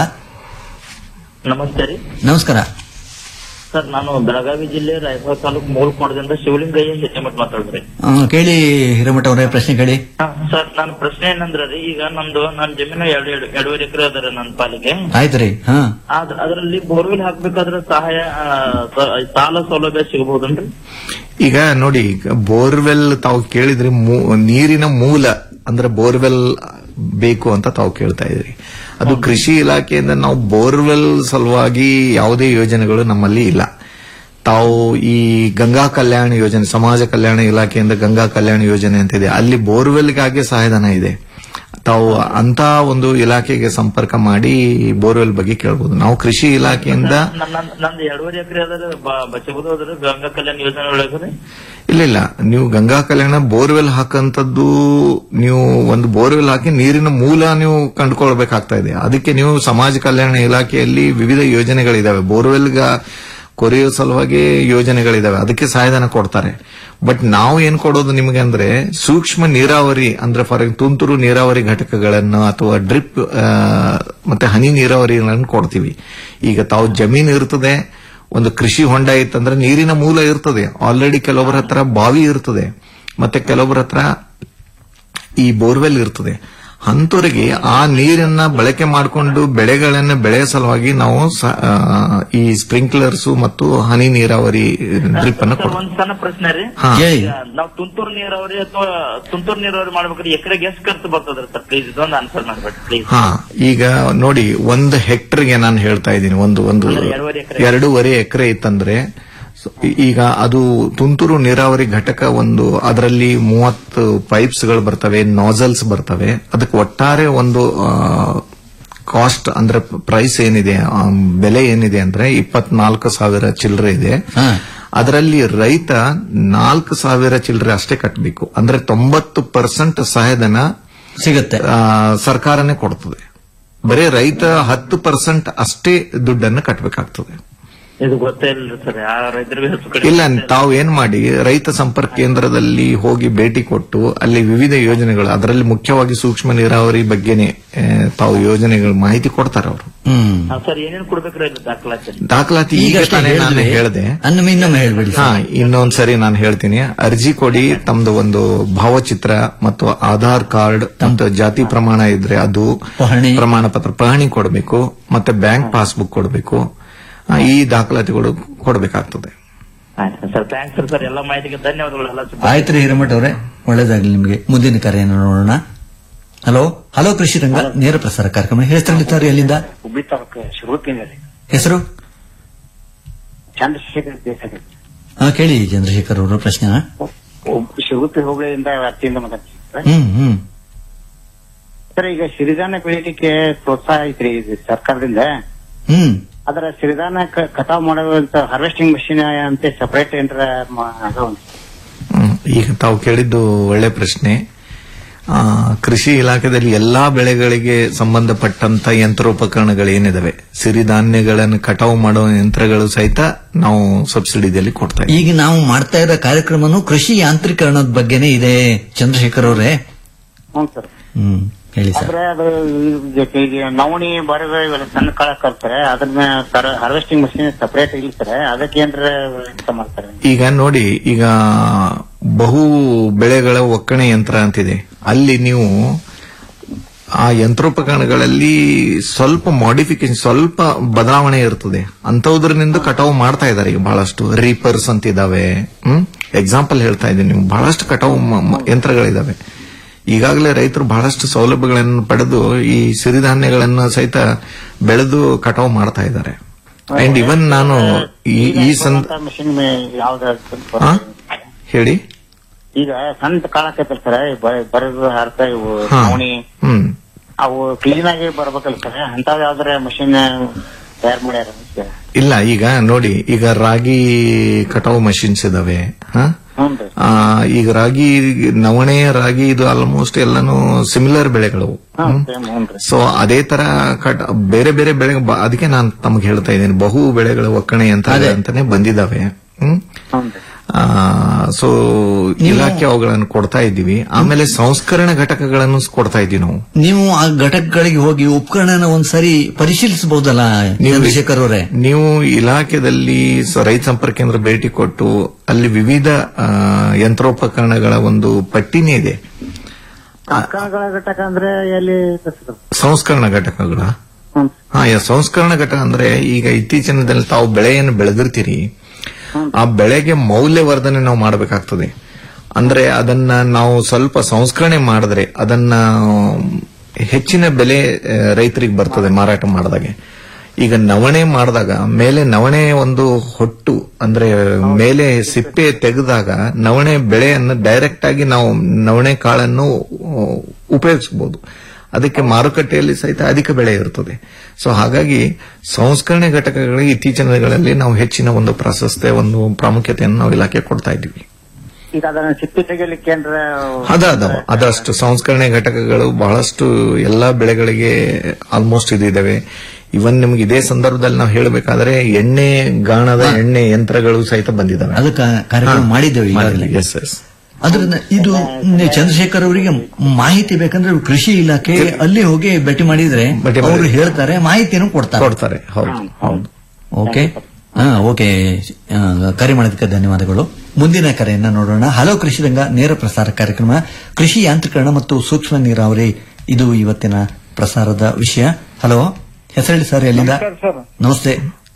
Speaker 7: ನಮಸ್ತೆ ರೀ
Speaker 3: ನಮಸ್ಕಾರ
Speaker 7: ಸರ್ ನಾನು ಬೆಳಗಾವಿ ಜಿಲ್ಲೆ ರಾಯಭಾಗ ತಾಲೂಕು ಮೂಲ್ಕೋಣದಿಂದ ಶಿವಲಿಂಗಯ್ಯ ಹೆಜ್ಜೆಮಠ ಮಾತಾಡ್ರಿ
Speaker 3: ಆ, ಕೇಳಿ ಹಿರೇಮಠ ಅವರೇ ಪ್ರಶ್ನೆ ಕೇಳಿ
Speaker 7: ಹಾ, ಸರ್ ನನ್ನ ಪ್ರಶ್ನೆ ಏನಂದ್ರ ರೀ ಈಗ ನಂದು ನನ್ನ ಜಮೀನು ಎರಡು ಎರಡು ಎರಡೂವರೆ ಎಕರೆ ಅದರ ನನ್ನ ಪಾಲಿಗೆ
Speaker 3: ಆಯ್ತು ರೀ ಹಾ
Speaker 7: ಆದ್ರ ಅದರಲ್ಲಿ ಬೋರ್ವೆಲ್ ಹಾಕ್ಬೇಕಾದ್ರೆ ಸಹಾಯ ಆ, ಸ- ಸಾಲ ಸೌಲಭ್ಯ ಸಿಗಬಹುದನ್ರಿ
Speaker 5: ಈಗ ನೋಡಿ ಬೋರ್ವೆಲ್ ತಾವು ಕೇಳಿದ್ರೆ ಮೂ- ನೀರಿನ ಮೂಲ ಅಂದ್ರೆ ಬೋರ್ವೆಲ್ ಬೇಕು ಅಂತ ತಾವು ಕೇಳ್ತಾ ಇದ್ರಿ ಅದು ಕೃಷಿ ಇಲಾಖೆಯಿಂದ ನಾವು ಬೋರ್ವೆಲ್ ಸಲುವಾಗಿ ಯಾವುದೇ ಯೋಜನೆಗಳು ನಮ್ಮಲ್ಲಿ ಇಲ್ಲ ತಾವು ಈ ಗಂಗಾ ಕಲ್ಯಾಣ ಯೋಜನೆ ಸಮಾಜ ಕಲ್ಯಾಣ ಇಲಾಖೆಯಿಂದ ಗಂಗಾ ಕಲ್ಯಾಣ ಯೋಜನೆ ಅಂತ ಇದೆ ಅಲ್ಲಿ ಬೋರ್ವೆಲ್ಗಾಗಿ ಸಹಾಯಧನ ಇದೆ ತಾವು ಅಂತ ಒಂದು ಇಲಾಖೆಗೆ ಸಂಪರ್ಕ ಮಾಡಿ ಬೋರ್ವೆಲ್ ಬಗ್ಗೆ ಕೇಳಬಹುದು ನಾವು ಕೃಷಿ ಇಲಾಖೆಯಿಂದ
Speaker 7: ನನ್ನ ನನ್ನ- ನಂದು ಎರಡೂವರೆ ಎಕರೆ ಅದರ ಬಚಬಹುದು ಅದ್ರ ಗಂಗಾ ಕಲ್ಯಾಣ ಯೋಜನೆ ಒಳಗ್ರಿ
Speaker 5: ಇಲ್ಲ ಇಲ್ಲ ನೀವು ಗಂಗಾ ಕಲ್ಯಾಣ ಬೋರ್ವೆಲ್ ಹಾಕಂತದ್ದು ನೀವು ಒಂದು ಬೋರ್ವೆಲ್ ಹಾಕಿ ನೀರಿನ ಮೂಲ ನೀವು ಕಂಡುಕೊಳ್ಬೇಕಾಗ್ತಾ ಇದೆ ಅದಕ್ಕೆ ನೀವು ಸಮಾಜ ಕಲ್ಯಾಣ ಇಲಾಖೆಯಲ್ಲಿ ವಿವಿಧ ಯೋಜನೆಗಳಿದಾವೆ ಬೋರ್ವೆಲ್ಗ ಕೊರೆಯೋ ಸಲುವಾಗಿ ಯೋಜನೆಗಳಿದಾವೆ ಅದಕ್ಕೆ ಸಹಾಯಧನ ಕೊಡ್ತಾರೆ ಬಟ್ ನಾವು ಏನ್ ಕೊಡೋದು ನಿಮಗೆ ಅಂದ್ರೆ ಸೂಕ್ಷ್ಮ ನೀರಾವರಿ ಅಂದ್ರೆ ಫಾರ್ ತುಂತುರು ನೀರಾವರಿ ಘಟಕಗಳನ್ನು ಅಥವಾ ಡ್ರಿಪ್ ಮತ್ತೆ ಹನಿ ನೀರಾವರಿಗಳನ್ನು ಕೊಡ್ತೀವಿ ಈಗ ತಾವು ಜಮೀನು ಇರ್ತದೆ ಒಂದು ಕೃಷಿ ಹೊಂಡ ಇತ್ತಂದ್ರೆ ನೀರಿನ ಮೂಲ ಇರ್ತದೆ ಆಲ್ರೆಡಿ ಕೆಲವೊಬ್ಬರ ಹತ್ರ ಬಾವಿ ಇರ್ತದೆ ಮತ್ತೆ ಕೆಲವೊಬ್ಬರ ಹತ್ರ ಈ ಬೋರ್ವೆಲ್ ಇರ್ತದೆ ಅಂತವರಿಗೆ ಆ ನೀರನ್ನ ಬಳಕೆ ಮಾಡಿಕೊಂಡು ಬೆಳೆಗಳನ್ನ ಬೆಳೆಯೋ ಸಲುವಾಗಿ ನಾವು ಸ- ಆ, ಈ ಸ್ಪ್ರಿಂಕ್ಲರ್ಸ್ ಮತ್ತು ಹನಿ ನೀರಾವರಿ ಡ್ರಿಪ್ ಅನ್ನ
Speaker 7: ಸರ್,
Speaker 5: ಕೊಡ್ತೀವಿ
Speaker 7: ಒಂದ್ ಸಣ್ಣ ಪ್ರಶ್ನೆ ರೀ
Speaker 5: ಹಾ.
Speaker 3: ಹೇಳಿ
Speaker 7: ಈಗ ನಾವು ತುಂತುರು ನೀರಾವರಿ ಅಥವಾ ತುಂತುರು ನೀರಾವರಿ ಮಾಡ್ಬೇಕಾದ್ರೆ ಎಕರೆಗೆ ಎಷ್ಟು ಖರ್ಚು ಬರ್ತದ್ರಿ ಸರ್ ಪ್ಲೀಸ್ ಇದೊಂದು ಆನ್ಸರ್ ಮಾಡ್ಬೇಡಿ ಪ್ಲೀಸ್
Speaker 5: ಹಾ ಈಗ ನೋಡಿ ಒಂದು ಹೆಕ್ಟರ್ಗೆ ನಾನು ಹೇಳ್ತಾ ಇದ್ದೀನಿ ಒಂದು ಒಂದು
Speaker 7: ಅಂದ್ರೆ ಎರಡೂವರೆ ಎಕ್ರೆ.
Speaker 5: ಎರಡೂವರೆ ಎಕರೆ ಇತ್ತಂದ್ರೆ ಸೊ, ಈಗ ಅದು ತುಂತುರು ನೀರಾವರಿ ಘಟಕ ಒಂದು ಅದರಲ್ಲಿ ಮೂವತ್ತು ಪೈಪ್ಸ್ ಗಳು ಬರ್ತವೆ ನಾಸಲ್ಸ್ ಬರ್ತವೆ ಅದಕ್ಕೆ ಒಟ್ಟಾರೆ ಒಂದು ಕಾಸ್ಟ್ ಅಂದ್ರೆ ಪ್ರೈಸ್ ಏನಿದೆ ಆ, ಬೆಲೆ ಏನಿದೆ ಅಂದ್ರೆ ಇಪ್ಪತ್ನಾಲ್ಕು ಸಾವಿರ ಚಿಲ್ಲರೆ ಇದೆ
Speaker 3: ಹಾ.
Speaker 5: ಅದರಲ್ಲಿ ರೈತ ನಾಲ್ಕು ಸಾವಿರ ಚಿಲ್ಲರೆ ಅಷ್ಟೇ ಕಟ್ಟಬೇಕು ಅಂದ್ರೆ ತೊಂಬತ್ತು ಪರ್ಸೆಂಟ್ ಸಹಾಯಧನ
Speaker 3: ಸಿಗುತ್ತೆ
Speaker 5: ಆ, ಸರ್ಕಾರನೇ ಕೊಡ್ತದೆ ಬರೀ ರೈತ ಹತ್ತು ಪರ್ಸೆಂಟ್ ಅಷ್ಟೇ ದುಡ್ಡನ್ನು ಕಟ್ಟಬೇಕಾಗ್ತದೆ
Speaker 7: ಇದು ಗೊತ್ತೇ ಇಲ್ಲ ಸರ್ ಯಾವ ರೈತರಿಗೂ ಹೆಚ್ಚು ಕಡಿಮೆ
Speaker 5: ಇಲ್ಲ
Speaker 7: ಗೊತ್ತೇ
Speaker 5: ತಾವು ಏನ್ ಮಾಡಿ ರೈತ ಸಂಪರ್ಕ ಕೇಂದ್ರದಲ್ಲಿ ಹೋಗಿ ಭೇಟಿ ಕೊಟ್ಟು ಅಲ್ಲಿ ವಿವಿಧ ಯೋಜನೆಗಳು ಅದರಲ್ಲಿ ಮುಖ್ಯವಾಗಿ ಸೂಕ್ಷ್ಮ ನೀರಾವರಿ ಬಗ್ಗೆನೆ ಆ, ತಾವು ಯೋಜನೆಗಳು ಮಾಹಿತಿ ಕೊಡ್ತಾರೆ ಅವರು
Speaker 3: ಹ್ಮ್
Speaker 7: ಹಾ, ಸರ್ ಏನೇನ್ ಕೊಡ್ಬೇಕ್ರಿ ಇಲ್ಲಿ ದಾಖಲಾತಿ
Speaker 5: ದಾಖಲಾತಿ ಈಗ
Speaker 3: ಈಗಷ್ಟೇ
Speaker 5: ತಾನೇ ನಾನು
Speaker 3: ಹೇಳಿದ್ವಿ.
Speaker 5: ಹೇಳಿದೆ
Speaker 3: ಅನ್ನೊಮ್ಮೆ ಇನ್ನೊಮ್ಮೆ ಹೇಳ್ಬೇಡಿ
Speaker 5: ಹಾ ಇನ್ನೊಂದ್ಸರಿ ನಾನು ಹೇಳ್ತೀನಿ ಅರ್ಜಿ ಕೊಡಿ ತಮ್ದು ಒಂದು ಭಾವಚಿತ್ರ ಮತ್ತು ಆಧಾರ್ ಕಾರ್ಡ್ ಮತ್ತು ಜಾತಿ ಪ್ರಮಾಣ ಇದ್ರೆ ಅದು
Speaker 3: ಪಹಣಿ.
Speaker 5: ಪ್ರಮಾಣ ಪತ್ರ ಪಹಣಿ ಕೊಡಬೇಕು ಮತ್ತೆ ಬ್ಯಾಂಕ್ ಪಾಸ್ಬುಕ್ ಕೊಡಬೇಕು ಆ, ಈ ದಾಖಲಾತಿಗಳು ಕೊಡಬೇಕಾಗ್ತದೆ
Speaker 7: ಆಯ್ತು ಸರ್ ಥ್ಯಾಂಕ್ಸ್ ಸರ್ ಎಲ್ಲ ಮಾಹಿತಿಗೆ ಧನ್ಯವಾದಗಳು ಎಲ್ಲ ಸಿಬ್ಬಂದಿ.
Speaker 3: ಆಯ್ತು ರೀ ಹಿರಮಠ ಅವರೇ ಒಳ್ಳೇದಾಗ್ಲಿ ನಿಮ್ಗೆ ಮುಂದಿನ ಕರೆಯನ್ನು ನೋಡೋಣ ಹಲೋ ಹಲೋ ಕೃಷಿ ರಂಗ ನೇರ ಪ್ರಸಾರ ಕಾರ್ಯಕ್ರಮ ಹೇಳ್ತಾರೆ ಎಲ್ಲಿಂದ
Speaker 8: ಹುಬ್ಬಳ್ಳಿ ತಾಲೂಕು ಶಿರೂಪಿನ ರೀ
Speaker 3: ಹೆಸರು
Speaker 8: ಚಂದ್ರಶೇಖರ್ ದೇಸಾಯಿ
Speaker 3: ಹಾ ಕೇಳಿ ಚಂದ್ರಶೇಖರ್ ಅವರು ಪ್ರಶ್ನೆ
Speaker 8: ಶಿರೂಪಿ ಹೋಬಳಿಯಿಂದ ವ್ಯಾಪ್ತಿಯಿಂದ ಮಾತಾಡ್ತೀನಿ
Speaker 3: ಹ್ಮ್ ಹ್ಮ್
Speaker 8: ಸರ್ ಈಗ ಸಿರಿಧಾನ್ಯ ಬೆಳಿಲಿಕ್ಕೆ ಪ್ರೋತ್ಸಾಹ ಐತ್ರಿ ಇದು ಸರ್ಕಾರದಿಂದ
Speaker 3: ಹ್ಮ್
Speaker 8: ಅದರ ಸಿರಿಧಾನ್ಯ ಕ- ಕಟಾವ್ ಮಾಡುವಂತ ಹಾರ್ವೆಸ್ಟಿಂಗ್ ಮಷಿನ್ ಅಂತ ಸಪರೇಟ್ ಏನ್ರ ಮ- ಅದಾವ?
Speaker 5: ಹ್ಮ್. ಈಗ ತಾವು ಕೇಳಿದ್ದು ಒಳ್ಳೆ ಪ್ರಶ್ನೆ ಆ, ಕೃಷಿ ಇಲಾಖೆದಲ್ಲಿ ಎಲ್ಲಾ ಬೆಳೆಗಳಿಗೆ ಸಂಬಂಧಪಟ್ಟಂತ ಯಂತ್ರೋಪಕರಣಗಳು ಏನಿದಾವೆ ಸಿರಿಧಾನ್ಯಗಳನ್ನು ಕಟಾವು ಮಾಡೋ ಯಂತ್ರಗಳು ಸಹಿತ ನಾವು ಸಬ್ಸಿಡಿಯಲ್ಲಿ ಕೊಡ್ತಾ ಇದ್ದೀವಿ
Speaker 3: ಈಗ ನಾವು ಮಾಡ್ತಾ ಇರೋ ಕಾರ್ಯಕ್ರಮನು ಕೃಷಿ ಯಾಂತ್ರೀಕರಣದ ಬಗ್ಗೆನೇ ಇದೆ ಚಂದ್ರಶೇಖರ್ ಅವರೇ
Speaker 8: ಹ್ಞೂ ಸರ್
Speaker 3: ಹ್ಮ್ ಹೇಳಿ ಸರ್
Speaker 8: ಆದ್ರೆ ಅದು ಈಗ- ಈಗ ನವಣಿ ಬರದ ಇವೆಲ್ಲ ಸಣ್ಣ ಕಾಳ ಕರ್ತಾರೆ ಅದನ್ನ ಹಾರ್ವೆಸ್ಟಿಂಗ್ ಮಷಿನ್ ಸಪರೇಟ್ ಇಲ್ಲ ಸರ್ ಅದಕ್ಕೆ ಏನ್ರ ವ್ಯವಸ್ಥೆ ಮಾಡ್ತಾರೆ
Speaker 5: ಈಗ ನೋಡಿ ಈಗ ಬಹು ಬೆಳೆಗಳ ಒಕ್ಕಣೆ ಯಂತ್ರ ಅಂತಿದೆ ಅಲ್ಲಿ ನೀವು ಆ ಯಂತ್ರೋಪಕರಣಗಳಲ್ಲಿ ಸ್ವಲ್ಪ ಮಾಡಿಫಿಕೇಶನ್ ಸ್ವಲ್ಪ ಬದಲಾವಣೆ ಇರ್ತದೆ ಅಂತವುದ್ರನಿಂದ ಕಟಾವು ಮಾಡ್ತಾ ಇದ್ದಾರೆ ಈಗ ಬಹಳಷ್ಟು ರೀಪರ್ಸ್ ಅಂತ ಇದಾವೆ ಹ್ಮ್ ಎಕ್ಸಾಂಪಲ್ ಹೇಳ್ತಾ ಇದ್ದೀನಿ ನೀವು ಬಹಳಷ್ಟು ಕಟಾವು ಮ- ಮ- ಯಂತ್ರಗಳಿದಾವೆ ಈಗಾಗಲೇ ರೈತರು ಬಹಳಷ್ಟು ಸೌಲಭ್ಯಗಳನ್ನು ಪಡೆದು ಈ ಸಿರಿಧಾನ್ಯಗಳನ್ನು ಸಹಿತ ಬೆಳೆದು ಕಟಾವು ಮಾಡ್ತಾ ಇದ್ದಾರೆ ಅಂಡ್ ಇವನ್ ನಾನು ಈ ಈ ಸಂದ
Speaker 8: ಮಷಿನ್ ಯಾವ್ದು
Speaker 5: ಆ? ಹೇಳಿ
Speaker 8: ಈಗ ಸಣ್ಣ ಕಾಳಕೈತಲ್ ಸರ್ ಬರೋದು ಹರ್ತ ಇವು
Speaker 5: ಹಾ.
Speaker 8: ನವಣಿ
Speaker 5: ಹ್ಮ್
Speaker 8: ಅವು ಕ್ಲೀನ್ ಆಗಿ ಬರ್ಬೇಕಲ್ಲ ಸರ್ ಅಂತಾವ್ ಯಾವ್ದಾರ ಮಷಿನ್ ತಯಾರು ಮಾಡ್ಯಾರ ಅಂತ.
Speaker 5: ಇಲ್ಲ ಈಗ ನೋಡಿ ಈಗ ರಾಗಿ ಕಟಾವು ಮಷಿನ್ಸ್ ಇದಾವೆ ಹ?
Speaker 8: ಹ್ಞೂನ್ರಿ
Speaker 5: ಆ, ಈಗ ರಾಗಿ ನವಣೆ ರಾಗಿ ಇದು ಆಲ್ಮೋಸ್ಟ್ ಎಲ್ಲಾನು ಸಿಮಿಲರ್ ಬೆಳೆಗಳು
Speaker 8: ಹಾ
Speaker 5: ಹ್ಮ್?
Speaker 8: ಸೇಮ್ ಹ್ಞೂನ್ರಿ
Speaker 5: ಸೊ ಅದೇ ತರ ಕಟ್ ಬೇರೆ ಬೇರೆ ಬೆಳೆ ಬ- ಅದಕ್ಕೆ ನಾನು ತಮಗೆ ಹೇಳ್ತಾ ಇದ್ದೀನಿ ಬಹು ಬೆಳೆಗಳ ಒಕ್ಕಣೆ ಅಂತ ಅಂತಾನೆ ಬಂದಿದಾವೆ ಹ್ಮ್
Speaker 8: ಹ್ಞೂನ್ರಿ
Speaker 5: ಸೊ ಇಲಾಖೆ ಅವುಗಳನ್ನು ಕೊಡ್ತಾ ಇದ್ದೀವಿ ಆಮೇಲೆ ಸಂಸ್ಕರಣ ಘಟಕಗಳನ್ನು ಕೊಡ್ತಾ ಇದ್ದೀವಿ ನಾವು
Speaker 3: ನೀವು ಆ ಘಟಕಗಳಿಗೆ ಹೋಗಿ ಉಪಕರಣನ ಒಂದ್ಸರಿ ಪರಿಶೀಲಿಸಬಹುದಲ್ಲ ಚಂದ್ರಶೇಖರ್ ಅವರೇ
Speaker 5: ನೀವು ಇಲಾಖೆದಲ್ಲಿ ಸ- ರೈತ ಸಂಪರ್ಕ ಕೇಂದ್ರ ಭೇಟಿ ಕೊಟ್ಟು ಅಲ್ಲಿ ವಿವಿಧ ಆ, ಯಂತ್ರೋಪಕರಣಗಳ ಒಂದು ಪಟ್ಟಿನೇ ಇದೆ
Speaker 8: ಸಂಸ್ಕರಣಗಳ ಘಟಕ ಅಂದ್ರೆ ಎಲ್ಲಿ ಇದೆ ಸರ್?
Speaker 5: ಸಂಸ್ಕರಣ ಘಟಕಗಳ
Speaker 8: ಹ್ಞೂ
Speaker 5: ಹಾ ಯಾ, ಸಂಸ್ಕರಣ ಘಟಕ ಅಂದ್ರೆ ಈಗ ಇತ್ತೀಚಿನ ದಿನದಲ್ಲಿ ತಾವು ಬೆಳೆಯನ್ನು ಬೆಳೆದಿರ್ತೀರಿ ಆ ಬೆಳೆಗೆ ಮೌಲ್ಯವರ್ಧನೆ ನಾವು ಮಾಡಬೇಕಾಗ್ತದೆ ಅಂದ್ರೆ ಅದನ್ನ ನಾವು ಸ್ವಲ್ಪ ಸಂಸ್ಕರಣೆ ಮಾಡಿದ್ರೆ ಅದನ್ನ ಹೆಚ್ಚಿನ ಬೆಲೆ ಆ, ರೈತರಿಗೆ ಬರ್ತದೆ ಮಾರಾಟ ಮಾಡಿದಾಗೆ ಈಗ ನವಣೆ ಮಾಡಿದಾಗ ಮೇಲೆ ನವಣೆ ಒಂದು ಹೊಟ್ಟು ಅಂದ್ರೆ ಮೇಲೆ ಸಿಪ್ಪೆ ತೆಗೆದಾಗ ನವಣೆ ಬೆಳೆಯನ್ನು ಡೈರೆಕ್ಟ್ ಆಗಿ ನಾವು ನವಣೆ ಕಾಳನ್ನು ಆ, ಉಪಯೋಗಿಸಬಹುದು ಅದಕ್ಕೆ ಮಾರುಕಟ್ಟೆಯಲ್ಲಿ ಸಹಿತ ಅಧಿಕ ಬೆಲೆ ಇರ್ತದೆ ಸೊ ಹಾಗಾಗಿ ಸಂಸ್ಕರಣೆ ಘಟಕಗಳಿಗೆ ಇತ್ತೀಚಿನ ದಿನಗಳಲ್ಲಿ ನಾವು ಹೆಚ್ಚಿನ ಒಂದು ಪ್ರಾಶಸ್ತ್ಯ ಒಂದು ಪ್ರಾಮುಖ್ಯತೆಯನ್ನು ನಾವು ಇಲಾಖೆ ಕೊಡ್ತಾ ಇದ್ದೀವಿ
Speaker 8: ಈಗ ಅದನ್ನ ಸಿಪ್ಪಿ ತೆಗಿಲಿಕ್ಕೆ ಏನ್ರ
Speaker 5: ಅದ ಅದಾವ ಅದಷ್ಟು ಸಂಸ್ಕರಣೆ ಘಟಕಗಳು ಬಹಳಷ್ಟು ಎಲ್ಲಾ ಬೆಳೆಗಳಿಗೆ ಆಲ್ಮೋಸ್ಟ್ ಇದು ಇದಾವೆ ಇವನ್ ನಿಮ್ಗೆ ಇದೇ ಸಂದರ್ಭದಲ್ಲಿ ನಾವು ಹೇಳಬೇಕಾದ್ರೆ ಎಣ್ಣೆ ಗಾಣದ ಎಣ್ಣೆ ಯಂತ್ರಗಳು ಸಹಿತ ಬಂದಿದ್ದಾವೆ
Speaker 3: ಅದಕ್ಕೆ ಕಾರ್ಯಕ್ರಮ ಮಾಡಿದ್ದೇವೆ ಈಗಾಗಲೇ
Speaker 5: ಎಸ್ ಎಸ್
Speaker 3: ಅದ್ರಿಂದ ಇದು ನೀವು ಚಂದ್ರಶೇಖರ್ ಅವರಿಗೆ ಮಾಹಿತಿ ಬೇಕಂದ್ರೆ ಕೃಷಿ ಇಲಾಖೆ ಅಲ್ಲಿ ಹೋಗಿ ಭೇಟಿ ಮಾಡಿದ್ರೆ
Speaker 5: ಭೇಟಿ ಮಾಡಿ-
Speaker 3: ಅವರು ಹೇಳ್ತಾರೆ ಮಾಹಿತಿಯನ್ನು ಕೊಡ್ತಾರೆ
Speaker 5: ಕೊಡ್ತಾರೆ ಹೌದು ಹೌದು
Speaker 3: ಓಕೆ ಹಾ ಓಕೆ ಆ, ಕರೆ ಮಾಡೋದಕ್ಕೆ ಧನ್ಯವಾದಗಳು ಮುಂದಿನ ಕರೆಯನ್ನ ನೋಡೋಣ ಹಲೋ ಕೃಷಿ ರಂಗ ನೇರ ಪ್ರಸಾರ ಕಾರ್ಯಕ್ರಮ ಕೃಷಿ ಯಾಂತ್ರೀಕರಣ ಮತ್ತು ಸೂಕ್ಷ್ಮ ನೀರಾವರಿ ಇದು ಇವತ್ತಿನ ಪ್ರಸಾರದ ವಿಷಯ ಹಲೋ ಹೆಸರೇಳಿ ಸರ್ ಎಲ್ಲಿಂದ
Speaker 9: ನಮಸ್ಕಾರ ಸರ್
Speaker 3: ನಮಸ್ತೆ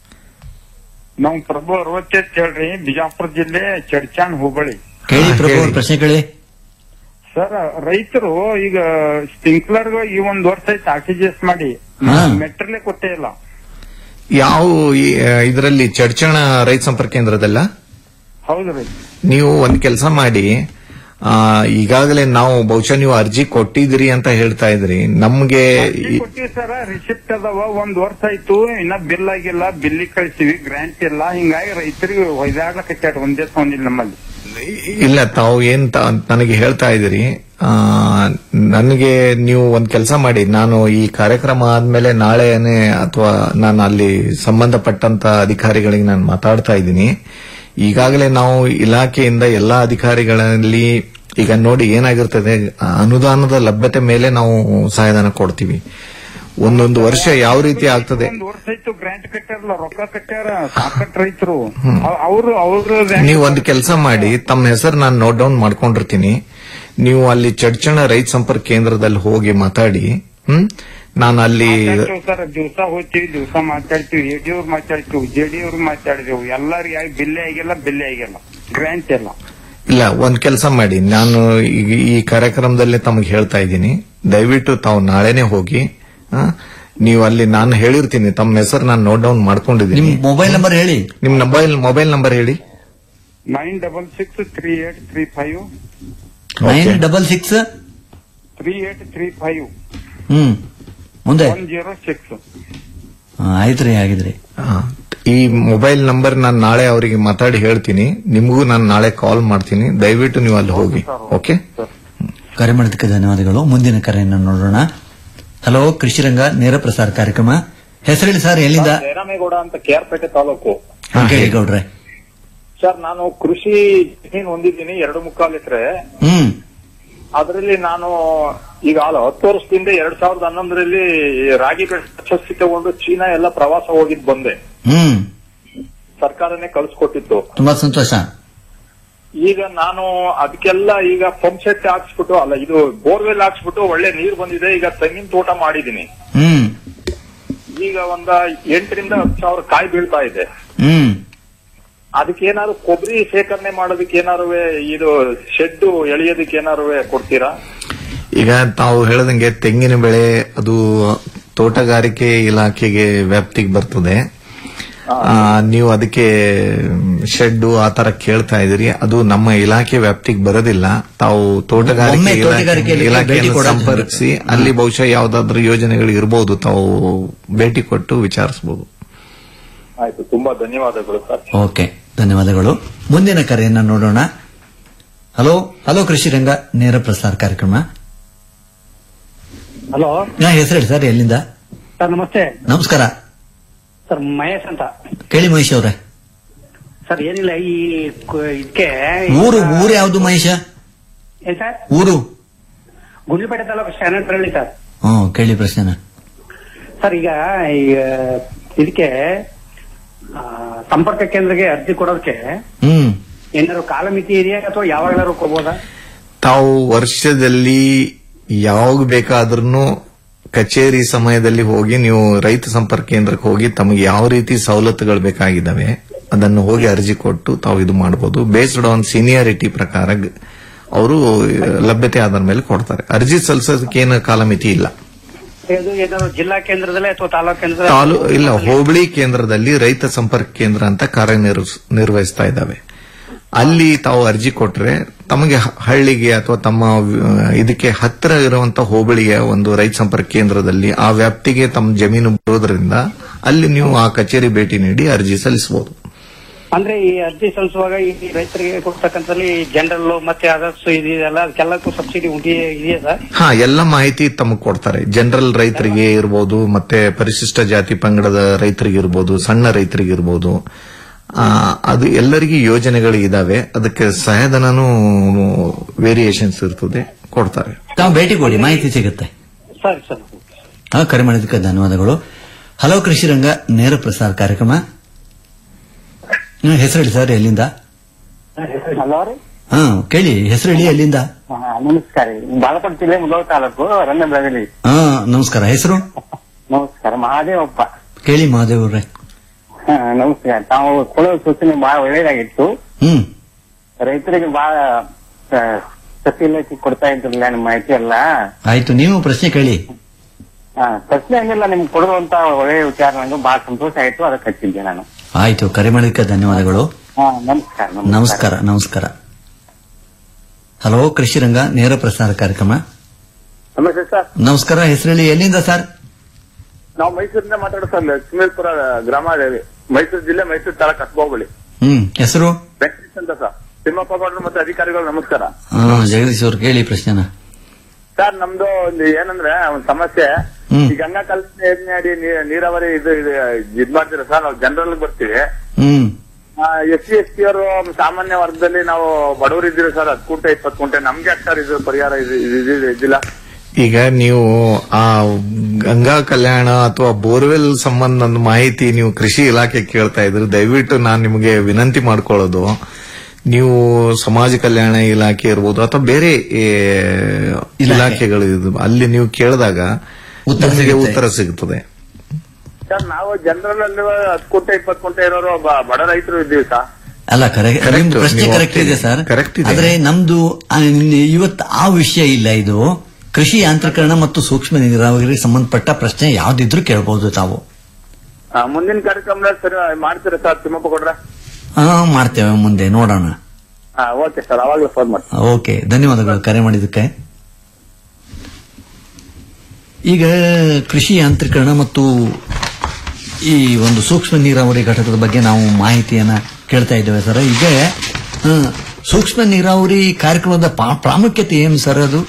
Speaker 9: ನಾವು ಪ್ರಭು ಅರವತ್ತೆಟ್ ಹೇಳ್ರಿ ಬಿಜಾಪುರ ಜಿಲ್ಲೆ ಚಡ್ಚಾಣ್ ಹೋಬಳಿ
Speaker 3: ಕೇಳಿ
Speaker 5: ಹಾ,
Speaker 3: ಪ್ರಭು ಅವ್ರ
Speaker 5: ಹೇಳಿ.
Speaker 3: ಪ್ರಶ್ನೆ ಕೇಳಿ
Speaker 9: ಸರ್ ರೈತರು ಈಗ ಸ್ಪ್ರಿಂಕ್ಲರ್ ಈ ಒಂದ್ ವರ್ಷ ಆಯ್ತು ಆರ್ ಟಿ ಜಿ ಎಸ್ ಮಾಡಿ
Speaker 3: ಹಾ.
Speaker 9: ಮೆಟ್ರಲ್ಲೇ ಕೊಟ್ಟೇ ಇಲ್ಲ
Speaker 5: ಯಾವ ಇದರಲ್ಲಿ ಚಡ್ಚಣ ರೈತ ಸಂಪರ್ಕ ಕೇಂದ್ರದಲ್ಲ
Speaker 9: ಹೌದ್ರಿ
Speaker 5: ನೀವು ಒಂದ್ ಕೆಲಸ ಮಾಡಿ ಆ, ಈಗಾಗಲೇ ನಾವು ಬಹುಶಃ ನೀವು ಅರ್ಜಿ ಕೊಟ್ಟಿದ್ರಿ ಅಂತ ಹೇಳ್ತಾ ಇದ್ರಿ ನಮ್ಗೆ ಈ-
Speaker 9: ಕೊಟ್ಟಿವಿ ಸರ್ ರಿಸಿಪ್ಟ್ ಅದಾವ ಒಂದ್ ವರ್ಷ ಆಯ್ತು ಇನ್ನ ಬಿಲ್ ಆಗಿಲ್ಲ ಬಿಲ್ಲಿ ಕಳಿಸಿವಿ ಗ್ರಾಂಟ್ ಇಲ್ಲ ಹಿಂಗಾಗಿ ರೈತರಿಗೆ ಹೊಯ್ದಾಡ್ಲಕತ್ತಾರ ಒಂದೇ ಫೋನ್ ಇಲ್ಲ ನಮ್ಮಲ್ಲಿ
Speaker 5: ಇಲ್ಲ ತಾವು ಏನ್ ತ- ನನಗೆ ಹೇಳ್ತಾ ಇದ್ದೀರಿ ಆ, ನನಗೆ ನೀವು ಒಂದ್ ಕೆಲಸ ಮಾಡಿ ನಾನು ಈ ಕಾರ್ಯಕ್ರಮ ಆದ್ಮೇಲೆ ನಾಳೆನೆ ಅಥವಾ ನಾನು ಅಲ್ಲಿ ಸಂಬಂಧಪಟ್ಟಂತ ಅಧಿಕಾರಿಗಳಿಗೆ ನಾನು ಮಾತಾಡ್ತಾ ಇದ್ದೀನಿ ಈಗಾಗಲೇ ನಾವು ಇಲಾಖೆಯಿಂದ ಎಲ್ಲಾ ಅಧಿಕಾರಿಗಳಲ್ಲಿ ಈಗ ನೋಡಿ ಏನಾಗಿರ್ತದೆ ಆ, ಅನುದಾನದ ಲಭ್ಯತೆ ಮೇಲೆ ನಾವು ಸಹಾಯಧನ ಕೊಡ್ತೀವಿ ಒಂದೊಂದು ವರ್ಷ ಯಾವ ರೀತಿ ಆಗ್ತದೆ
Speaker 9: ಒಂದ್ ವರ್ಷ ಆಯ್ತು ಗ್ರಾಂಟ್ ಕಟ್ಟಾರಲ್ಲ ರೊಕ್ಕ ಕಟ್ಟಾರ ಸಾಕಟ್ ರೈತರು ಅವರು ಅವರು
Speaker 5: ನೀವು ಒಂದು ಕೆಲಸ ಮಾಡಿ ತಮ್ಮ ಹೆಸರು ನಾನು ನೋಟ್ ಡೌನ್ ಮಾಡ್ಕೊಂಡಿರ್ತೀನಿ ನೀವು ಅಲ್ಲಿ ಚಡ್ಚಣ ರೈತ ಸಂಪರ್ಕ ಕೇಂದ್ರದಲ್ಲಿ ಹೋಗಿ ಮಾತಾಡಿ ಹ್ಮ್ ನಾನು ಅಲ್ಲಿ
Speaker 9: ಸರ್ ದಿವಸ ಹೋಗ್ತೀವಿ ದಿವಸ ಮಾತಾಡ್ತೀವಿ ಎಡಿ ಅವ್ರು ಮಾತಾಡ್ತೀವಿ ಜೆಡಿ ಅವ್ರು ಮಾತಾಡಿದೆವು ಎಲ್ಲಾರು ಯಾಕೆ ಬಿಲ್ಲೆ ಆಗಿಲ್ಲ ಬಿಲ್ಲೆ ಆಗಿಲ್ಲ ಗ್ರಾಂಟ್ ಎಲ್ಲ
Speaker 5: ಇಲ್ಲ ಒಂದ್ ಕೆಲಸ ಮಾಡಿ ನಾನು ಈಗ ಈ ಕಾರ್ಯಕ್ರಮದಲ್ಲಿ ತಮಗೆ ಹೇಳ್ತಾ ಇದ್ದೀನಿ ದಯವಿಟ್ಟು ತಾವು ನಾಳೆನೆ ಹೋಗಿ ಆ, ನೀವು ಅಲ್ಲಿ ನಾನು ಹೇಳಿರ್ತೀನಿ ತಮ್ಮ ಹೆಸರು ನಾನು ನೋಟ್ ಡೌನ್ ಮಾಡ್ಕೊಂಡಿದ್ದೀನಿ
Speaker 3: ನಿಮ್ ಮೊಬೈಲ್ ನಂಬರ್ ಹೇಳಿ
Speaker 5: ನಿಮ್ ಮೊಬೈಲ್ ಮೊಬೈಲ್ ನಂಬರ್ ಹೇಳಿ
Speaker 9: nine double six three eight three five
Speaker 3: nine double six
Speaker 9: three eight three five
Speaker 3: hmm ಮುಂದೆ
Speaker 9: ಒನ್ ಜೀರೋ ಸಿಕ್ಸ್
Speaker 3: ಆ, ಆಯ್ತ್ರಿ ಆಗಿದ್ರಿ
Speaker 5: ಆ, ಈ ಮೊಬೈಲ್ ನಂಬರ್ ನಾನು ನಾಳೆ ಅವರಿಗೆ ಮಾತಾಡಿ ಹೇಳ್ತೀನಿ ನಿಮಗೂ ನಾನು ನಾಳೆ ಕಾಲ್ ಮಾಡ್ತೀನಿ ದಯವಿಟ್ಟು ನೀವು ಅಲ್ಲಿ ಹೋಗಿ ಓಕೆ
Speaker 3: ಕರೆ ಮಾಡೋದಕ್ಕೆ ಧನ್ಯವಾದಗಳು ಮುಂದಿನ ಕರೆಯನ್ನು ನೋಡೋಣ ಹಲೋ ಕೃಷಿ ರಂಗ ನೇರ ಪ್ರಸಾರ ಕಾರ್ಯಕ್ರಮ ಹೆಸರೇಳಿ ಸರ್ ಎಲ್ಲಿಂದ
Speaker 10: ಜಯರಾಮೇಗೌಡ ಅಂತ ಕೆಆರ್ಪೇಟೆ ತಾಲೂಕು
Speaker 3: ಕೇಳಿ ಗೌಡ್ರೆ
Speaker 10: ಸರ್ ನಾನು ಕೃಷಿ ಜಮೀನು ಹೊಂದಿದ್ದೀನಿ ಎರಡು ಮುಕ್ಕಾಲು ಎಕರೆ
Speaker 3: ಹ್ಮ್
Speaker 10: ಅದರಲ್ಲಿ ನಾನು ಈಗ ಆಲ ಹತ್ತು ವರ್ಷದಿಂದ ಎರಡ್ ಸಾವಿರದ ಹನ್ನೊಂದರಲ್ಲಿ ರಾಗಿ ಬೆಳೆ ಪ್ರಶಸ್ತಿ ತಗೊಂಡು ಚೀನಾ ಎಲ್ಲ ಪ್ರವಾಸ ಹೋಗಿದ್ ಬಂದೆ
Speaker 3: ಹ್ಮ್
Speaker 10: ಸರ್ಕಾರನೇ ಕಳ್ಸಿಕೊಟ್ಟಿತ್ತು
Speaker 3: ತುಂಬಾ ಸಂತೋಷ
Speaker 10: ಈಗ ನಾನು ಅದಕ್ಕೆಲ್ಲ ಈಗ ಪಂಪ್ ಸೆಟ್ ಹಾಕ್ಸ್ಬಿಟ್ಟು ಅಲ್ಲ ಇದು ಬೋರ್ವೆಲ್ ಹಾಕ್ಸ್ಬಿಟ್ಟು ಒಳ್ಳೆ ನೀರು ಬಂದಿದೆ ಈಗ ತೆಂಗಿನ ತೋಟ ಮಾಡಿದೀನಿ
Speaker 3: ಹ್ಮ್
Speaker 10: ಈಗ ಒಂದ ಎಂಟರಿಂದ ಹತ್ತು ಸಾವಿರ ಕಾಯಿ ಬೀಳ್ತಾ ಇದೆ
Speaker 3: ಹ್ಮ್
Speaker 10: ಅದಕ್ಕೆ ಏನಾದ್ರು ಕೊಬ್ಬರಿ ಶೇಖರಣೆ ಮಾಡೋದಕ್ಕೆ ಏನಾರು ಇದು ಶೆಡ್ ಎಳೆಯೋದಕ್ಕೆ ಏನಾರು ಕೊಡ್ತೀರಾ
Speaker 5: ಈಗ ತಾವು ಹೇಳದಂಗೆ ತೆಂಗಿನ ಬೆಳೆ ಅದು ತೋಟಗಾರಿಕೆ ಇಲಾಖೆಗೆ ವ್ಯಾಪ್ತಿಗೆ ಬರ್ತದೆ ಆ, ನೀವು ಅದಕ್ಕೆ ಶೆಡ್ ಆ ತರ ಕೇಳ್ತಾ ಇದೀರಿ ಅದು ನಮ್ಮ ಇಲಾಖೆ ವ್ಯಾಪ್ತಿಗೆ ಬರೋದಿಲ್ಲ ತಾವು ತೋಟಗಾರಿಕೆ
Speaker 3: ಒಮ್ಮೆ
Speaker 5: ಇಲಾಖೆ-
Speaker 3: ತೋಟಗಾರಿಕೆಯಲ್ಲಿ ಭೇಟಿ
Speaker 5: ಇಲಾಖೆಯನ್ನು
Speaker 3: ಕೊಡೋದು
Speaker 5: ಸಂಪರ್ಕಿಸಿ ಅಲ್ಲಿ ಬಹುಶಃ ಯಾವ್ದಾದ್ರು ಯೋಜನೆಗಳು ಇರಬಹುದು ತಾವು ಭೇಟಿ ಕೊಟ್ಟು ವಿಚಾರಿಸಬಹುದು
Speaker 10: ಆಯ್ತು ತುಂಬಾ ಧನ್ಯವಾದಗಳು ಸರ್
Speaker 3: ಓಕೆ ಧನ್ಯವಾದಗಳು ಮುಂದಿನ ಕರೆಯನ್ನ ನೋಡೋಣ ಹಲೋ ಹಲೋ ಕೃಷಿ ರಂಗ ನೇರ ಪ್ರಸಾರ ಕಾರ್ಯಕ್ರಮ
Speaker 11: ಹಲೋ
Speaker 3: ನಾ ಹೆಸರು ಹೇಳಿ ಸರ್ ಎಲ್ಲಿಂದ
Speaker 11: ಸರ್ ನಮಸ್ತೆ
Speaker 3: ನಮಸ್ಕಾರ
Speaker 11: ಸರ್ ಮಹೇಶ್ ಅಂತ
Speaker 3: ಕೇಳಿ ಮಹೇಶ್ ಅವ್ರೆ
Speaker 11: ಸರ್ ಏನಿಲ್ಲ ಈ ಕು- ಇದಕ್ಕೆ
Speaker 3: ಊರು ಊರು ಯಾವ್ದು ಮಹೇಶ
Speaker 11: ಏನ್ ಸರ್
Speaker 3: ಊರು
Speaker 11: ಗುಂಡ್ಲುಪೇಟೆ ತಾಲೂಕು ಶಾನಟ್ರಳ್ಳಿ ಸರ್
Speaker 3: ಹ್ಮ್ ಕೇಳಿ ಪ್ರಶ್ನೆನ
Speaker 11: ಸರ್ ಈಗ ಈ ಇದಕ್ಕೆ ಆ, ಸಂಪರ್ಕ ಕೇಂದ್ರಕ್ಕೆ ಅರ್ಜಿ ಕೊಡೋದಕ್ಕೆ
Speaker 3: ಹ್ಮ್
Speaker 11: ಏನಾದ್ರು ಕಾಲಮಿತಿ ಇದೆಯಾ ಅಥವಾ ಯಾವಾಗಲಾದ್ರು ಕೊಡ್ಬೋದಾ
Speaker 5: ತಾವು ವರ್ಷದಲ್ಲಿ ಯಾವಾಗ ಬೇಕಾದ್ರೂ ಕಚೇರಿ ಸಮಯದಲ್ಲಿ ಹೋಗಿ ನೀವು ರೈತ ಸಂಪರ್ಕ ಕೇಂದ್ರಕ್ಕೆ ಹೋಗಿ ತಮಗೆ ಯಾವ ರೀತಿ ಸವಲತ್ತುಗಳು ಬೇಕಾಗಿದ್ದಾವೆ ಅದನ್ನು ಹೋಗಿ ಅರ್ಜಿ ಕೊಟ್ಟು ತಾವು ಇದು ಮಾಡಬಹುದು ಬೇಸ್ಡ್ ಆನ್ ಸೀನಿಯಾರಿಟಿ ಪ್ರಕಾರ ಗ- ಅವರು ಲಭ್ಯತೆ ಆಧಾರ ಮೇಲೆ ಕೊಡ್ತಾರೆ ಅರ್ಜಿ ಸಲ್ಲಿಸೋದಕ್ಕೆ ಏನು ಕಾಲಮಿತಿ ಇಲ್ಲ
Speaker 11: ಇದು ಏನಾದ್ರು ಜಿಲ್ಲಾ ಕೇಂದ್ರದಲ್ಲೇ ಅಥವಾ ತಾಲೂಕು ಕೇಂದ್ರ
Speaker 5: ತಾಲೂ ಇಲ್ಲ ಹೋಬಳಿ ಕೇಂದ್ರದಲ್ಲಿ ರೈತ ಸಂಪರ್ಕ ಕೇಂದ್ರ ಅಂತ ಕಾರ್ಯನಿರ್ವ ನಿರ್ವಹಿಸ್ತಾ ಇದ್ದಾವೆ ಅಲ್ಲಿ ತಾವು ಅರ್ಜಿ ಕೊಟ್ರೆ ತಮಗೆ ಹ- ಹಳ್ಳಿಗೆ ಅಥವಾ ತಮ್ಮ ಆ, ಇದಕ್ಕೆ ಹತ್ತಿರ ಇರುವಂತ ಹೋಬಳಿಯ ಒಂದು ರೈತ ಸಂಪರ್ಕ ಕೇಂದ್ರದಲ್ಲಿ ಆ ವ್ಯಾಪ್ತಿಗೆ ತಮ್ಮ ಜಮೀನು ಬರೋದ್ರಿಂದ ಅಲ್ಲಿ ನೀವು ಆ ಕಚೇರಿ ಭೇಟಿ ನೀಡಿ ಅರ್ಜಿ ಸಲ್ಲಿಸಬಹುದು
Speaker 11: ಅಂದ್ರೆ ಈ ಅರ್ಜಿ ಸಲ್ಲಿಸುವಾಗ ಈ ರೈತರಿಗೆ ಕೊಡ್ತಕ್ಕಂಥಲ್ಲಿ ಜನರಲ್ ಮತ್ತೆ ಅದರ್ಸ್ ಇದೆಯಲ್ಲ ಅದಕ್ಕೆಲ್ಲಕ್ಕೂ ಸಬ್ಸಿಡಿ ಉಂಟಿಯೇ ಇದೆಯಾ ಸರ್
Speaker 5: ಹಾ ಎಲ್ಲ ಮಾಹಿತಿ ತಮಗೆ ಕೊಡ್ತಾರೆ ಜನರಲ್ ರೈತರಿಗೆ ಇರ್ಬೋದು ಮತ್ತೆ ಪರಿಶಿಷ್ಟ ಜಾತಿ ಪಂಗಡದ ರೈತರಿಗೆ ಇರ್ಬೋದು ಸಣ್ಣ ರೈತರಿಗೆ ಇರ್ಬೋದು ಆ, ಅದು ಎಲ್ಲರಿಗೂ ಯೋಜನೆಗಳು ಇದಾವೆ ಅದಕ್ಕೆ ಸಹಾಯಧನನೂ ವೇರಿಯೇಷನ್ಸ್ ಇರ್ತದೆ ಕೊಡ್ತಾರೆ
Speaker 3: ತಾವು ಭೇಟಿ ಕೊಡಿ ಮಾಹಿತಿ ಸಿಗುತ್ತೆ
Speaker 11: ಸರಿ ಸರ್
Speaker 3: ಹಾ ಕರೆ ಮಾಡಿದ್ದಕ್ಕೆ ಧನ್ಯವಾದಗಳು ಹಲೋ ಕೃಷಿ ರಂಗ ನೇರ ಪ್ರಸಾರ ಕಾರ್ಯಕ್ರಮ ಹ್ಮ್, ಹೆಸರು ಹೇಳಿ ಸರ್ ಎಲ್ಲಿಂದ
Speaker 8: ಹಲೋ ರೀ
Speaker 3: ಹಾ ಕೇಳಿ ಹೆಸರು ಹೇಳಿ ಎಲ್ಲಿಂದ
Speaker 8: ಹಾ, ನಮಸ್ಕಾರ ರೀ ಬಾಗಲಕೋಟೆ ಜಿಲ್ಲೆ ಮುಧೋಳ ತಾಲೂಕು ರನ್ನ ಬೆಳಗಲಿ
Speaker 3: ಹಾ ನಮಸ್ಕಾರ ಹೆಸರು
Speaker 8: ನಮಸ್ಕಾರ ಮಹಾದೇವಪ್ಪ
Speaker 3: ಕೇಳಿ ಮಹಾದೇವ್ ಅವ್ರೆ
Speaker 8: ಹಾ, ನಮಸ್ಕಾರ ತಾವು ಕೊಡೋ ಸೂಚನೆ ಬಹಳ ಒಳ್ಳೇದಾಗಿತ್ತು
Speaker 3: ಹ್ಮ್
Speaker 8: ರೈತರಿಗೆ ಬಹಳ ಸಸಿ ಇಲಾಖೆ ಕೊಡ್ತಾ ಇದ್ರಲ್ಲ ನಿಮ್ಮ ಮಾಹಿತಿ ಎಲ್ಲ
Speaker 3: ಆಯ್ತು ನೀವು ಪ್ರಶ್ನೆ ಕೇಳಿ
Speaker 8: ಹಾ, ಪ್ರಶ್ನೆ ಹಂಗಿಲ್ಲ ನಿಮ್ಗೆ ಕೊಡುವಂತ ಒಳ್ಳೆಯ ವಿಚಾರ ನಂಗೆ ಬಹಳ ಸಂತೋಷ ಆಯ್ತು ಅದಕ್ಕೆ ಹಚ್ಚಿದ್ದೆ ನಾನು
Speaker 3: ಆಯ್ತು ಕರೆ ಮಾಡಿದ್ದಕ್ಕೆ ಧನ್ಯವಾದಗಳು
Speaker 8: ಹಾ ನಮಸ್ಕಾರ
Speaker 3: ನಮಸ್ಕಾರ ನಮಸ್ಕಾರ ಹಲೋ ಕೃಷಿ ರಂಗ ನೇರ ಪ್ರಸಾರ ಕಾರ್ಯಕ್ರಮ
Speaker 12: ನಮಸ್ತೆ ಸರ್
Speaker 3: ನಮಸ್ಕಾರ ಹೆಸರು ಹೇಳಿ ಎಲ್ಲಿಂದ ಸರ್
Speaker 12: ನಾವು ಮೈಸೂರಿಂದ ಮಾತಾಡೋದು ಸರ್ ಲಕ್ಷ್ಮೀಪುರ ಗ್ರಾಮ ಇದೆ. ಮೈಸೂರು ಜಿಲ್ಲೆ ಮೈಸೂರು ತಾಲೂಕು ಕಸ್ಬೋಬಳಿ
Speaker 3: ಹ್ಮ್ ಹೆಸರು
Speaker 12: ವೆಂಕಟೇಶ್ ಅಂತ ಸರ್ ತಿಮ್ಮಪ್ಪ ಗೌಡರು ಮತ್ತೆ ಅಧಿಕಾರಿಗಳು ನಮಸ್ಕಾರ
Speaker 3: ಹಾ ಜಗದೀಶ್ ಅವ್ರು ಕೇಳಿ ಪ್ರಶ್ನೆನ
Speaker 12: ಸರ್ ನಮ್ದು ಒಂದು ಏನಂದ್ರೆ ಒಂದ್ ಸಮಸ್ಯೆ ಈ ಗಂಗಾ ಕಲ್ಪನೆ ಯೋಜನೆ ಅಡಿ ನೀ- ನೀರಾವರಿ ಇದು ಇದು ಇದ್ ಮಾಡ್ತೀರಾ ಸರ್ ನಾವು ಜನರಲ್ ಬರ್ತೀವಿ
Speaker 3: ಹ್ಮ್
Speaker 12: ಎಸ್ ಸಿ ಎಸ್ ಟಿ ಅವರು ಸಾಮಾನ್ಯ ವರ್ಗದಲ್ಲಿ ನಾವು ಬಡವರು ಇದ್ದೀವಿ ಸರ್ ಹತ್ತು ಕುಂಟೆ ಇಪ್ಪತ್ತು ಕುಂಟೆ ನಮ್ಗೆ ಸರ್ ಇದು ಪರಿಹಾರ ಇದು ಇದು- ಇದು- ಇದಿಲ್ಲ
Speaker 5: ಈಗ ನೀವು ಆ ಗಂಗಾ ಕಲ್ಯಾಣ ಅಥವಾ ಬೋರ್ವೆಲ್ ಸಂಬಂಧ ಒಂದು ಮಾಹಿತಿ ನೀವು ಕೃಷಿ ಇಲಾಖೆ ಕೇಳ್ತಾ ಇದ್ರಿ ದಯವಿಟ್ಟು ನಾನು ನಿಮಗೆ ವಿನಂತಿ ಮಾಡ್ಕೊಳ್ಳೋದು ನೀವು ಸಮಾಜ ಕಲ್ಯಾಣ ಇಲಾಖೆ ಇರ್ಬೋದು ಅಥವಾ ಬೇರೆ ಏ, ಇಲಾಖೆಗಳು ಇದು ಅಲ್ಲಿ ನೀವು ಕೇಳಿದಾಗ ನಿಮಗೆ ಉತ್ತರ ಸಿಗುತ್ತದೆ
Speaker 12: ಸರ್ ನಾವು ಜನರಲ್ ಅಲ್ಲಿ ಹತ್ತು ಕುಂಟೆ ಇಪ್ಪತ್ತು ಕುಂಟೆ ಇರೋರು ಬ- ಬಡ ರೈತರು ಇದ್ದೀವಿ ಸರ್
Speaker 3: ಅಲ್ಲ ಕರೆ
Speaker 5: Correct.
Speaker 3: ನಿಮ್ದು ಪ್ರಶ್ನೆ
Speaker 5: ನೀವು
Speaker 3: ಕರೆಕ್ಟ್ ಇದೆ ಸರ್
Speaker 5: Correct ಇದೆ.
Speaker 3: ಆದ್ರೆ ನಮ್ದು ಆ, ಇವತ್ತು ಆ ವಿಷಯ ಇಲ್ಲ ಇದು ಕೃಷಿ ಯಾಂತ್ರೀಕರಣ ಮತ್ತು ಸೂಕ್ಷ್ಮ ನೀರಾವರಿಗೆ ಸಂಬಂಧಪಟ್ಟ ಪ್ರಶ್ನೆ ಯಾವ್ದಿದ್ರು ಕೇಳಬಹುದು ತಾವು
Speaker 12: ಆ, ಮುಂದಿನ ಕಾರ್ಯಕ್ರಮದಲ್ಲಿ ಸರಿ ಮಾಡ್ತೀರಾ ಸರ್ ತಿಮ್ಮಪ್ಪ ಕೊಡ್ರೆ
Speaker 3: ಆ, ಮಾಡ್ತೇವೆ ಮುಂದೆ ನೋಡೋಣ
Speaker 12: ಹಾ ಓಕೆ ಸರ್ ಅವಾಗಲೇ ಫೋನ್ ಮಾಡ್ತೀನಿ
Speaker 3: ಓಕೆ ಧನ್ಯವಾದಗಳು ಕರೆ ಮಾಡಿದ್ದಕ್ಕೆ ಈಗ ಕೃಷಿ ಯಾಂತ್ರೀಕರಣ ಮತ್ತು ಈ ಒಂದು ಸೂಕ್ಷ್ಮ ನೀರಾವರಿ ಘಟಕದ ಬಗ್ಗೆ ನಾವು ಮಾಹಿತಿಯನ್ನ ಕೇಳ್ತಾ ಇದ್ದೇವೆ ಸರ್ ಈಗ ಆ, ಸೂಕ್ಷ್ಮ ನೀರಾವರಿ ಕಾರ್ಯಕ್ರಮದ ಪಾ- ಪ್ರಾಮುಖ್ಯತೆ ಏನು ಸರ್ ಅದು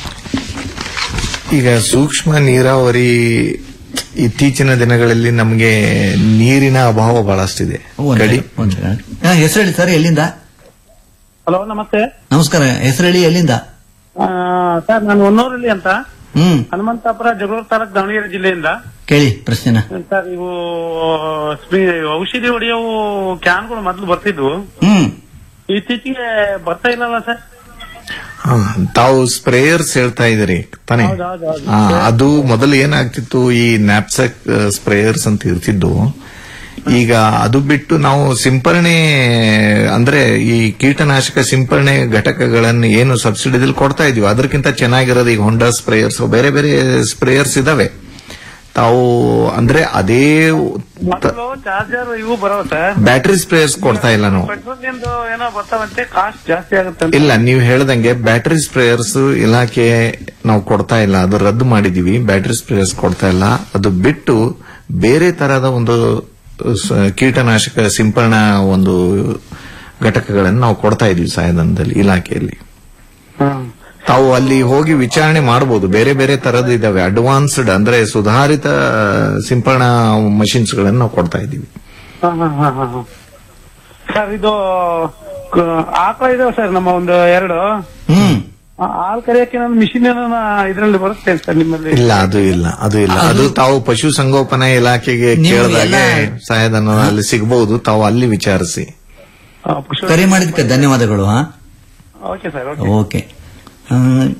Speaker 5: ಈಗ ಸೂಕ್ಷ್ಮ ನೀರಾವರಿ ಇತ್ತೀಚಿನ ದಿನಗಳಲ್ಲಿ ನಮಗೆ ನೀರಿನ ಅಭಾವ ಬಹಳಷ್ಟಿದೆ
Speaker 3: ಒಂದ್
Speaker 5: ಕಡಿ
Speaker 3: ಸೆಕೆಂಡ್, ಒಂದ್ ಸೆಕೆಂಡ್. ಆ, ಹೆಸರು ಹೇಳಿ ಸರ್ ಎಲ್ಲಿಂದ
Speaker 11: ಹಲೋ ನಮಸ್ತೆ
Speaker 3: ನಮಸ್ಕಾರ ಹೆಸರು ಹೇಳಿ ಎಲ್ಲಿಂದ
Speaker 11: ಆ, ಸರ್ ನಾನು ಹೊನ್ನೂರಲ್ಲಿ ಅಂತ
Speaker 3: ಹ್ಮ್
Speaker 11: ಹನುಮಂತಾಪುರ ಜಗಳೂರು ತಾಲೂಕು ದಾವಣಗೆರೆ ಜಿಲ್ಲೆಯಿಂದ
Speaker 3: ಕೇಳಿ ಪ್ರಶ್ನೆನ
Speaker 11: ಸರ್ ಇವು ಸ್ಪಿ- ಔಷಧಿ ಹೊಡೆಯವು ಕ್ಯಾನ್ಗಳು ಮೊದಲು ಬರ್ತಿದ್ವು
Speaker 3: ಹ್ಮ್
Speaker 11: ಇತ್ತೀಚೆಗೆ ಬರ್ತಾ ಇಲ್ಲಲ್ಲ ಸರ್
Speaker 5: ಹಾ, ತಾವು ಸ್ಪ್ರೇಯರ್ಸ್ ಹೇಳ್ತಾ ಇದ್ದೀರಿ ತಾನೇ
Speaker 11: ಹೌದು, ಹೌದು, ಹೌದು.
Speaker 5: ಆ, ಅದು ಮೊದಲು ಏನಾಗ್ತಿತ್ತು ಈ ನ್ಯಾಪ್ಸೆಕ್ ಸ್ಪ್ರೇಯರ್ಸ್ ಅಂತ ಇರ್ತಿದ್ದು ಈಗ ಅದು ಬಿಟ್ಟು ನಾವು ಸಿಂಪರಣೆ ಅಂದ್ರೆ ಈ ಕೀಟನಾಶಕ ಸಿಂಪರಣೆ ಘಟಕಗಳನ್ನು ಏನು ಸಬ್ಸಿಡಿದಲ್ಲಿ ಕೊಡ್ತಾ ಇದೀವಿ ಅದಕ್ಕಿಂತ ಚೆನ್ನಾಗಿರೋದು ಈಗ ಹೊಂಡಾ ಸ್ಪ್ರೇಯರ್ಸ್ ಬೇರೆ ಬೇರೆ ಸ್ಪ್ರೇಯರ್ಸ್ ಇದಾವೆ ತಾವು ಅಂದ್ರೆ ಅದೇ
Speaker 11: ಮೊದಲು ಚಾರ್ಜರ್ ಇವು ಬರೋ ಸರ್
Speaker 5: ಬ್ಯಾಟರಿ ಸ್ಪ್ರೇಯರ್ಸ್ ಕೊಡ್ತಾ ಇಲ್ಲ ನಾವು
Speaker 11: ಪೆಟ್ರೋಲಿಂದು ಏನೋ ಬರ್ತಾವಂತೆ ಕಾಸ್ಟ್ ಜಾಸ್ತಿ ಆಗುತ್ತೆ ಅಂತ
Speaker 5: ಇಲ್ಲ ನೀವು ಹೇಳ್ದಂಗೆ ಬ್ಯಾಟರಿ ಸ್ಪ್ರೇಯರ್ಸ್ ಇಲಾಖೆ ನಾವು ಕೊಡ್ತಾ ಇಲ್ಲ ಅದು ರದ್ದು ಮಾಡಿದೀವಿ ಬ್ಯಾಟರಿ ಸ್ಪ್ರೇಯರ್ಸ್ ಕೊಡ್ತಾ ಇಲ್ಲ ಅದು ಬಿಟ್ಟು ಬೇರೆ ತರಹದ ಒಂದು ಸ- ಕೀಟನಾಶಕ ಸಿಂಪರಣಾ ಒಂದು ಘಟಕಗಳನ್ನು ನಾವು ಕೊಡ್ತಾ ಇದೀವಿ ಸಾಯಧನದಲ್ಲಿ ಇಲಾಖೆಯಲ್ಲಿ ತಾವು ಅಲ್ಲಿ ಹೋಗಿ ವಿಚಾರಣೆ ಮಾಡಬಹುದು ಬೇರೆ ಬೇರೆ ತರದ್ದು ಇದಾವೆ ಅಡ್ವಾನ್ಸ್ಡ್ ಅಂದ್ರೆ ಸುಧಾರಿತ ಸಿಂಪರಣಾ ಮಷಿನ್ಸ್ ಗಳನ್ನು ನಾವು ಕೊಡ್ತಾ ಇದೀವಿ
Speaker 11: ಹಾ, ಹಾ, ಹಾ, ಹಾ, ಹಾ. ಸರ್ ಇದು ಕ- ಆಕಳ ಇದಾವೆ ಸರ್ ನಮ್ಮ ಒಂದು ಎರಡು
Speaker 3: ಹ್ಮ್
Speaker 11: ಆ, ಹಾಲ್ ಕರಿಯಕ್ಕೆ ನಾನು ಮಿಷಿನ್ ಇದರಲ್ಲಿ ಬರುತ್ತೆ ಸರ್ ನಿಮ್ಮಲ್ಲಿ
Speaker 5: ಇಲ್ಲ ಅದು ಇಲ್ಲ ಅದು ಇಲ್ಲ ಅದು ತಾವು ಪಶು ಸಂಗೋಪನಾ ಇಲಾಖೆಗೆ
Speaker 3: ನೀವು
Speaker 5: ಕೇಳಿದಾಗೆ
Speaker 3: ಎಲ್ಲ-
Speaker 5: ಸಹಾಯಧನ ಅಲ್ಲಿ ಸಿಗಬಹುದು ತಾವು ಅಲ್ಲಿ ವಿಚಾರಿಸಿ
Speaker 3: ಕರೆ ಮಾಡಿದ್ದಕ್ಕೆ ಧನ್ಯವಾದಗಳು ಹಾ
Speaker 11: ಓಕೆ ಸರ್
Speaker 3: ಓಕೆ ಆ,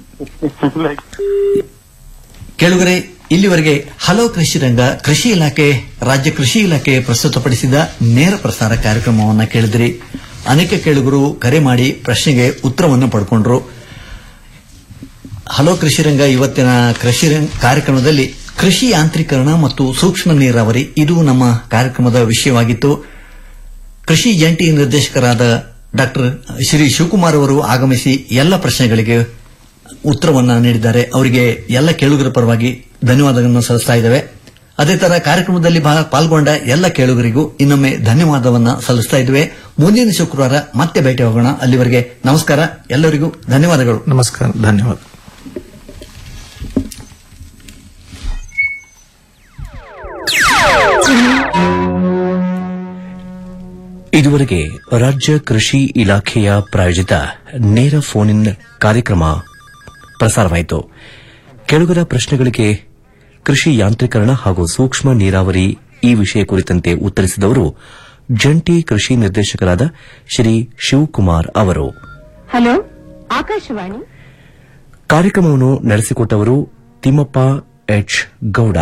Speaker 3: ಕೇಳುಗರೆ ಇಲ್ಲಿವರೆಗೆ ಹಲೋ ಕೃಷಿ ರಂಗ ಕೃಷಿ ಇಲಾಖೆ ರಾಜ್ಯ ಕೃಷಿ ಇಲಾಖೆ ಪ್ರಸ್ತುತಪಡಿಸಿದ ನೇರ ಪ್ರಸಾರ ಕಾರ್ಯಕ್ರಮವನ್ನು ಕೇಳಿದಿರಿ ಅನೇಕ ಕೇಳುಗರು ಕರೆ ಮಾಡಿ ಪ್ರಶ್ನೆಗೆ ಉತ್ತರವನ್ನು ಪಡ್ಕೊಂಡ್ರು ಹಲೋ ಕೃಷಿ ರಂಗ ಇವತ್ತಿನ ಕೃಷಿ ರಂಗ ಕಾರ್ಯಕ್ರಮದಲ್ಲಿ ಕೃಷಿ ಯಾಂತ್ರೀಕರಣ ಮತ್ತು ಸೂಕ್ಷ್ಮ ನೀರಾವರಿ ಇದು ನಮ್ಮ ಕಾರ್ಯಕ್ರಮದ ವಿಷಯವಾಗಿತ್ತು ಕೃಷಿ ಜಂಟಿ ನಿರ್ದೇಶಕರಾದ ಡಾಕ್ಟರ್ ಶ್ರೀ ಶಿವಕುಮಾರ್ ಅವರು ಆಗಮಿಸಿ ಎಲ್ಲ ಪ್ರಶ್ನೆಗಳಿಗೆ ಉತ್ತರವನ್ನ ನೀಡಿದ್ದಾರೆ ಅವರಿಗೆ ಎಲ್ಲ ಕೇಳುಗರ ಪರವಾಗಿ ಧನ್ಯವಾದಗಳನ್ನು ಸಲ್ಲಿಸ್ತಾ ಇದ್ದೇವೆ ಅದೇ ತರ ಕಾರ್ಯಕ್ರಮದಲ್ಲಿ ಭಾ- ಪಾಲ್ಗೊಂಡ ಎಲ್ಲ ಕೇಳುಗರಿಗೂ ಇನ್ನೊಮ್ಮೆ ಧನ್ಯವಾದವನ್ನ ಸಲ್ಲಿಸ್ತಾ ಇದ್ದೇವೆ ಮುಂದಿನ ಶುಕ್ರವಾರ ಮತ್ತೆ ಭೇಟಿ ಹೋಗೋಣ ಅಲ್ಲಿವರೆಗೆ ನಮಸ್ಕಾರ ಎಲ್ಲರಿಗೂ ಧನ್ಯವಾದಗಳು
Speaker 5: ನಮಸ್ಕಾರ ಧನ್ಯವಾದ
Speaker 1: ಇದುವರೆಗೆ ರಾಜ್ಯ ಕೃಷಿ ಇಲಾಖೆಯ ಪ್ರಾಯೋಜಿತ ನೇರ ಫೋನ್ ಇನ್ ಕಾರ್ಯಕ್ರಮ ಪ್ರಸಾರವಾಯಿತು ಕೆಳಗರ ಪ್ರಶ್ನೆಗಳಿಗೆ ಕೃಷಿ ಯಾಂತ್ರೀಕರಣ ಹಾಗೂ ಸೂಕ್ಷ್ಮ ನೀರಾವರಿ ಈ ವಿಷಯ ಕುರಿತಂತೆ ಉತ್ತರಿಸಿದವರು ಜಂಟಿ ಕೃಷಿ ನಿರ್ದೇಶಕರಾದ ಶ್ರೀ ಶಿವಕುಮಾರ್ ಅವರು
Speaker 13: ಹಲೋ ಆಕಾಶವಾಣಿ
Speaker 1: ಕಾರ್ಯಕ್ರಮವನ್ನು ನಡೆಸಿಕೊಟ್ಟವರು ತಿಮ್ಮಪ್ಪ ಎಚ್ ಗೌಡ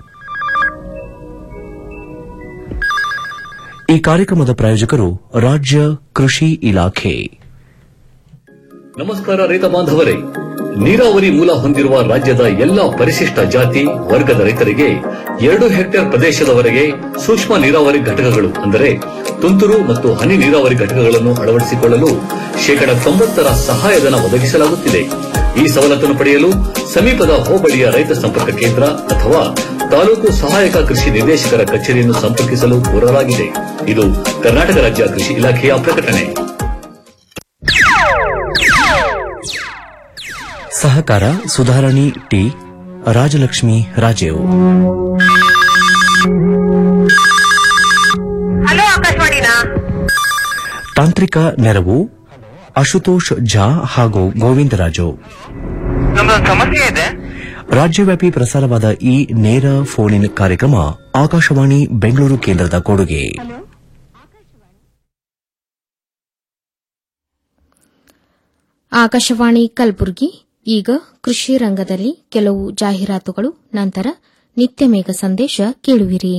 Speaker 1: ಈ ಕಾರ್ಯಕ್ರಮದ ಪ್ರಾಯೋಜಕರು ರಾಜ್ಯ ಕೃಷಿ ಇಲಾಖೆ
Speaker 2: ನಮಸ್ಕಾರ ರೈತ ಬಾಂಧವರೇ ನೀರಾವರಿ ಮೂಲ ಹೊಂದಿರುವ ರಾಜ್ಯದ ಎಲ್ಲಾ ಪರಿಶಿಷ್ಟ ಜಾತಿ ವರ್ಗದ ರೈತರಿಗೆ ಎರಡು ಹೆಕ್ಟೇರ್ ಪ್ರದೇಶದವರೆಗೆ ಸೂಕ್ಷ್ಮ ನೀರಾವರಿ ಘಟಕಗಳು ಅಂದರೆ ತುಂತುರು ಮತ್ತು ಹನಿ ನೀರಾವರಿ ಘಟಕಗಳನ್ನು ಅಳವಡಿಸಿಕೊಳ್ಳಲು ಶೇಕಡ ತೊಂಬತ್ತರ ಸಹಾಯಧನ ಒದಗಿಸಲಾಗುತ್ತಿದೆ ಈ ಸವಲತ್ತನ್ನು ಪಡೆಯಲು ಸಮೀಪದ ಹೋಬಳಿಯ ರೈತ ಸಂಪರ್ಕ ಕೇಂದ್ರ ಅಥವಾ ತಾಲೂಕು ಸಹಾಯಕ ಕೃಷಿ ನಿರ್ದೇಶಕರ ಕಚೇರಿಯನ್ನು ಸಂಪರ್ಕಿಸಲು ಕೋರಲಾಗಿದೆ ಇದು ಕರ್ನಾಟಕ ರಾಜ್ಯ ಕೃಷಿ ಇಲಾಖೆಯ ಪ್ರಕಟಣೆ
Speaker 1: ಸಹಕಾರ ಸುಧಾರಣಿ ಟಿ ರಾಜಲಕ್ಷ್ಮಿ ರಾಜೇವ್
Speaker 14: ಹಲೋ ಆಕಾಶವಾಣಿನಾ
Speaker 1: ತಾಂತ್ರಿಕ ನೆರವು ಅಶುತೋಷ್ ಝಾ ಹಾಗೂ ಗೋವಿಂದರಾಜು
Speaker 14: ನಮ್ದೊಂದು ಸಮಸ್ಯೆ ಇದೆ
Speaker 1: ರಾಜ್ಯವ್ಯಾಪಿ ಪ್ರಸಾರವಾದ ಈ ನೇರ ಫೋನ್ ಇನ್ ಕಾರ್ಯಕ್ರಮ ಆಕಾಶವಾಣಿ ಬೆಂಗಳೂರು ಕೇಂದ್ರದ ಕೊಡುಗೆ
Speaker 15: ಆಕಾಶವಾಣಿ ಕಲಬುರಗಿ ಈಗ ಕೃಷಿ ರಂಗದಲ್ಲಿ ಕೆಲವು ಜಾಹೀರಾತುಗಳು ನಂತರ ನಿತ್ಯ ಮೇಘ ಸಂದೇಶ ಕೇಳುವಿರಿ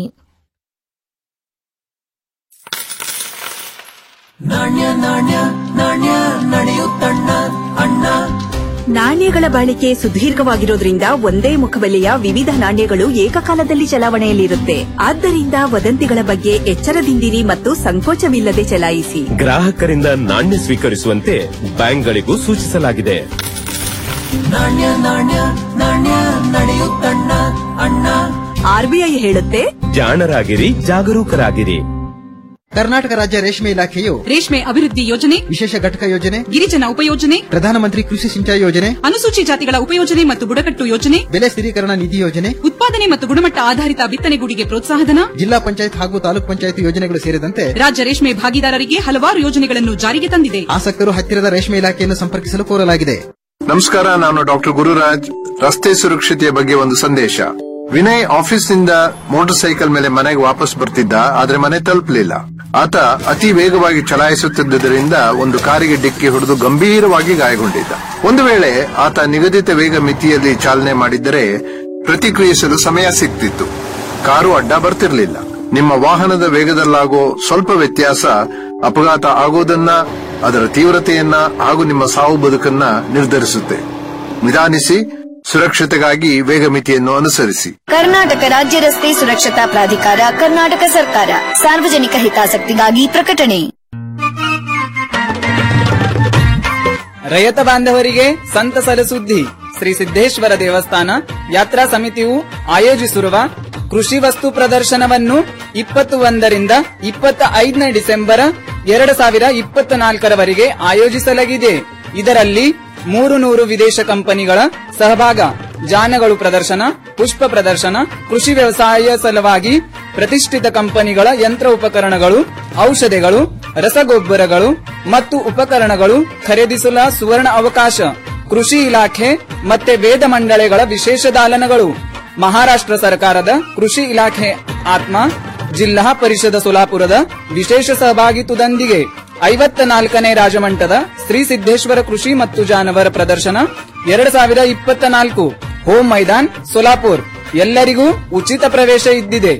Speaker 16: ನಾಣ್ಯ ನಾಣ್ಯ ನಾಣ್ಯ ನಡೆಯುತ್ತಣ್ಣ ಅಣ್ಣ
Speaker 17: ನಾಣ್ಯಗಳ ಬಾಳಿಕೆ ಸುದೀರ್ಘವಾಗಿರೋದ್ರಿಂದ ಒಂದೇ ಮುಖಬೆಲೆಯ ವಿವಿಧ ನಾಣ್ಯಗಳು ಏಕಕಾಲದಲ್ಲಿ ಚಲಾವಣೆಯಲ್ಲಿರುತ್ತೆ ಆದ್ದರಿಂದ ವದಂತಿಗಳ ಬಗ್ಗೆ ಎಚ್ಚರದಿಂದಿರಿ ಮತ್ತು ಸಂಕೋಚವಿಲ್ಲದೆ ಚಲಾಯಿಸಿ
Speaker 18: ಗ್ರಾಹಕರಿಂದ ನಾಣ್ಯ ಸ್ವೀಕರಿಸುವಂತೆ ಬ್ಯಾಂಕ್ಗಳಿಗೂ ಸೂಚಿಸಲಾಗಿದೆ
Speaker 16: ನಾಣ್ಯ ನಾಣ್ಯ ನಾಣ್ಯ ನಡೆಯುತ್ತಣ್ಣ ಅಣ್ಣ
Speaker 17: ಆರ್ಬಿಐ ಹೇಳುತ್ತೆ
Speaker 18: ಜಾಣರಾಗಿರಿ ಜಾಗರೂಕರಾಗಿರಿ
Speaker 19: ಕರ್ನಾಟಕ ರಾಜ್ಯ ರೇಷ್ಮೆ ಇಲಾಖೆಯು
Speaker 20: ರೇಷ್ಮೆ ಅಭಿವೃದ್ಧಿ ಯೋಜನೆ
Speaker 19: ವಿಶೇಷ ಘಟಕ ಯೋಜನೆ
Speaker 20: ಗಿರಿಜನ ಉಪಯೋಜನೆ
Speaker 19: ಪ್ರಧಾನಮಂತ್ರಿ ಕೃಷಿ ಸಿಂಚಾಯಿ ಯೋಜನೆ
Speaker 20: ಅನುಸೂಚಿ ಜಾತಿಗಳ ಉಪಯೋಜನೆ ಮತ್ತು ಬುಡಕಟ್ಟು ಯೋಜನೆ
Speaker 19: ಬೆಲೆ ಸ್ಥಿರೀಕರಣ ನಿಧಿ ಯೋಜನೆ
Speaker 20: ಉತ್ಪಾದನೆ ಮತ್ತು ಗುಣಮಟ್ಟ ಆಧಾರಿತ ಬಿತ್ತನೆಗೂಡಿಗೆ ಪ್ರೋತ್ಸಾಹಧನ
Speaker 19: ಜಿಲ್ಲಾ ಪಂಚಾಯತ್ ಹಾಗೂ ತಾಲೂಕ್ ಪಂಚಾಯತ್ ಯೋಜನೆಗಳು ಸೇರಿದಂತೆ
Speaker 20: ರಾಜ್ಯ ರೇಷ್ಮೆ ಭಾಗಿದಾರರಿಗೆ ಹಲವಾರು ಯೋಜನೆಗಳನ್ನು ಜಾರಿಗೆ ತಂದಿದೆ
Speaker 19: ಆಸಕ್ತರು ಹತ್ತಿರದ ರೇಷ್ಮೆ ಇಲಾಖೆಯನ್ನು ಸಂಪರ್ಕಿಸಲು ಕೋರಲಾಗಿದೆ
Speaker 21: ನಮಸ್ಕಾರ ನಾನು ಡಾಕ್ಟರ್ ಗುರುರಾಜ್ ರಸ್ತೆ ಸುರಕ್ಷತೆಯ ಬಗ್ಗೆ ಒಂದು ಸಂದೇಶ ವಿನಯ್ ಆಫೀಸ್ನಿಂದ ಮೋಟಾರ್ ಸೈಕಲ್ ಮೇಲೆ ಮನೆಗೆ ವಾಪಸ್ ಬರ್ತಿದ್ದ ಆದ್ರೆ ಮನೆ ತಲುಪಲಿಲ್ಲ ಆತ ಅತಿ ವೇಗವಾಗಿ ಚಲಾಯಿಸುತ್ತಿದ್ದುದರಿಂದ ಒಂದು ಕಾರಿಗೆ ಡಿಕ್ಕಿ ಹೊಡೆದು ಗಂಭೀರವಾಗಿ ಗಾಯಗೊಂಡಿದ್ದ ಒಂದು ವೇಳೆ ಆತ ನಿಗದಿತ ವೇಗ ಮಿತಿಯಲ್ಲಿ ಚಾಲನೆ ಮಾಡಿದ್ದರೆ ಪ್ರತಿಕ್ರಿಯಿಸಲು ಸಮಯ ಸಿಗ್ತಿತ್ತು ಕಾರು ಅಡ್ಡ ಬರ್ತಿರ್ಲಿಲ್ಲ ನಿಮ್ಮ ವಾಹನದ ವೇಗದಲ್ಲಾಗೋ ಸ್ವಲ್ಪ ವ್ಯತ್ಯಾಸ ಅಪಘಾತ ಆಗೋದನ್ನ ಅದರ ತೀವ್ರತೆಯನ್ನ ಹಾಗೂ ನಿಮ್ಮ ಸಾವು ಬದುಕನ್ನ ನಿರ್ಧರಿಸುತ್ತೆ ನಿಧಾನಿಸಿ ಸುರಕ್ಷತೆಗಾಗಿ ವೇಗ ಮಿತಿಯನ್ನು ಅನುಸರಿಸಿ
Speaker 22: ಕರ್ನಾಟಕ ರಾಜ್ಯ ರಸ್ತೆ ಸುರಕ್ಷತಾ ಪ್ರಾಧಿಕಾರ ಕರ್ನಾಟಕ ಸರ್ಕಾರ ಸಾರ್ವಜನಿಕ ಹಿತಾಸಕ್ತಿಗಾಗಿ ಪ್ರಕಟಣೆ
Speaker 23: ರೈತ ಬಾಂಧವರಿಗೆ ಸಂತಸದ ಸುದ್ದಿ ಶ್ರೀ ಸಿದ್ದೇಶ್ವರ ದೇವಸ್ಥಾನ ಯಾತ್ರಾ ಸಮಿತಿಯು ಆಯೋಜಿಸಿರುವ ಕೃಷಿ ವಸ್ತು ಪ್ರದರ್ಶನವನ್ನು ಇಪ್ಪತ್ತು ಒಂದರಿಂದ ಇಪ್ಪತ್ತ ಐದನೇ ಡಿಸೆಂಬರ್ ಎರಡು ಸಾವಿರ ಇಪ್ಪತ್ತ ನಾಲ್ಕರವರೆಗೆ ಆಯೋಜಿಸಲಾಗಿದೆ ಇದರಲ್ಲಿ ಮೂರು ನೂರು ವಿದೇಶ ಕಂಪನಿಗಳ ಸಹಭಾಗ ಜಾನಗಳು ಪ್ರದರ್ಶನ ಪುಷ್ಪ ಪ್ರದರ್ಶನ ಕೃಷಿ ವ್ಯವಸಾಯ ಸಲುವಾಗಿ ಪ್ರತಿಷ್ಠಿತ ಕಂಪನಿಗಳ ಯಂತ್ರ ಉಪಕರಣಗಳು ಔಷಧಿಗಳು ರಸಗೊಬ್ಬರಗಳು ಮತ್ತು ಉಪಕರಣಗಳು ಖರೀದಿಸಲ ಸುವರ್ಣ ಅವಕಾಶ ಕೃಷಿ ಇಲಾಖೆ ಮತ್ತೆ ವೇದ ಮಂಡಳಿಗಳ ವಿಶೇಷ ದಾಲನಗಳು ಮಹಾರಾಷ್ಟ್ರ ಸರ್ಕಾರದ ಕೃಷಿ ಇಲಾಖೆ ಆತ್ಮ ಜಿಲ್ಲಾ ಪರಿಷದ ಸೋಲಾಪುರದ ವಿಶೇಷ ಸಹಭಾಗಿತ್ವದೊಂದಿಗೆ ಐವತ್ತ ನಾಲ್ಕನೇ ರಾಜಮಂಟದ ಶ್ರೀ ಸಿದ್ದೇಶ್ವರ ಕೃಷಿ ಮತ್ತು ಜಾನವರ ಪ್ರದರ್ಶನ ಎರಡು ಸಾವಿರ ಇಪ್ಪತ್ತ ನಾಲ್ಕು ಹೋಮ್ ಮೈದಾನ್ ಸೋಲಾಪುರ್ ಎಲ್ಲರಿಗೂ ಉಚಿತ ಪ್ರವೇಶ ಇದ್ದಿದೆ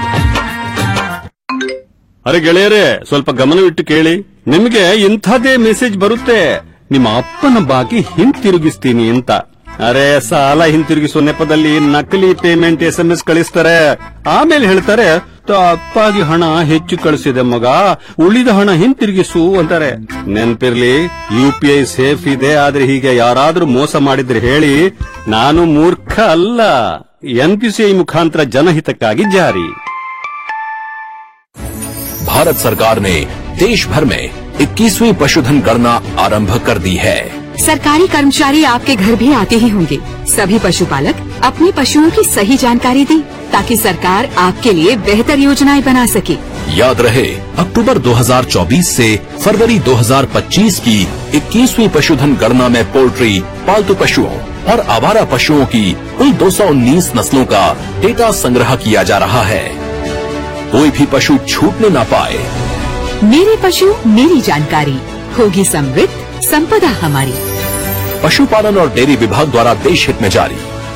Speaker 24: ಅರೆ ಗೆಳೆಯರೇ ಸ್ವಲ್ಪ ಗಮನವಿಟ್ಟು ಕೇಳಿ ನಿಮಗೆ ಇಂಥದೇ ಮೆಸೇಜ್ ಬರುತ್ತೆ ನಿಮ್ಮ ಅಪ್ಪನ ಬಾಕಿ ಹಿಂತಿರುಗಿಸ್ತೀನಿ ಅಂತ ಅರೆ ಸಾಲ ಹಿಂತಿರುಗಿಸೋ ನೆಪದಲ್ಲಿ ನಕಲಿ ಪೇಮೆಂಟ್ ಎಸ್ ಎಂ ಎಸ್ ಕಳಿಸ್ತಾರೆ ಆಮೇಲೆ ಹೇಳ್ತಾರೆ ತಪ್ಪಾಗಿ ಹಣ ಹೆಚ್ಚು ಕಳಿಸಿದೆ ಮಗ ಉಳಿದ ಹಣ ಹಿಂತಿರುಗಿಸು ಅಂತಾರೆ ನೆನ್ಪಿರ್ಲಿ ಯು ಪಿ ಐ ಸೇಫ್ ಇದೆ ಆದ್ರೆ ಹೀಗೆ ಯಾರಾದ್ರೂ ಮೋಸ ಮಾಡಿದ್ರೆ ಹೇಳಿ ನಾನು ಮೂರ್ಖ ಅಲ್ಲ ಎನ್ಪಿಸಿಐ ಮುಖಾಂತರ ಜನಹಿತಕ್ಕಾಗಿ ಜಾರಿ
Speaker 25: भारत सरकार ने देश भर में 21वीं पशुधन गणना आरंभ कर दी है
Speaker 26: सरकारी कर्मचारी आपके घर भी आते ही होंगे सभी पशुपालक अपने पशुओं की सही जानकारी दें ताकि सरकार आपके लिए बेहतर योजनाएं बना सके
Speaker 25: याद रहे अक्टूबर 2024 से फरवरी 2025 की 21वीं पशुधन गणना में पोल्ट्री पालतू पशुओं और आवारा पशुओं की कुल 219 नस्लों का डेटा संग्रह किया जा रहा है कोई भी पशु छूटने ना पाए
Speaker 26: मेरे पशु मेरी जानकारी होगी समृद्ध संपदा हमारी
Speaker 25: पशुपालन और डेयरी विभाग द्वारा देश हित में जारी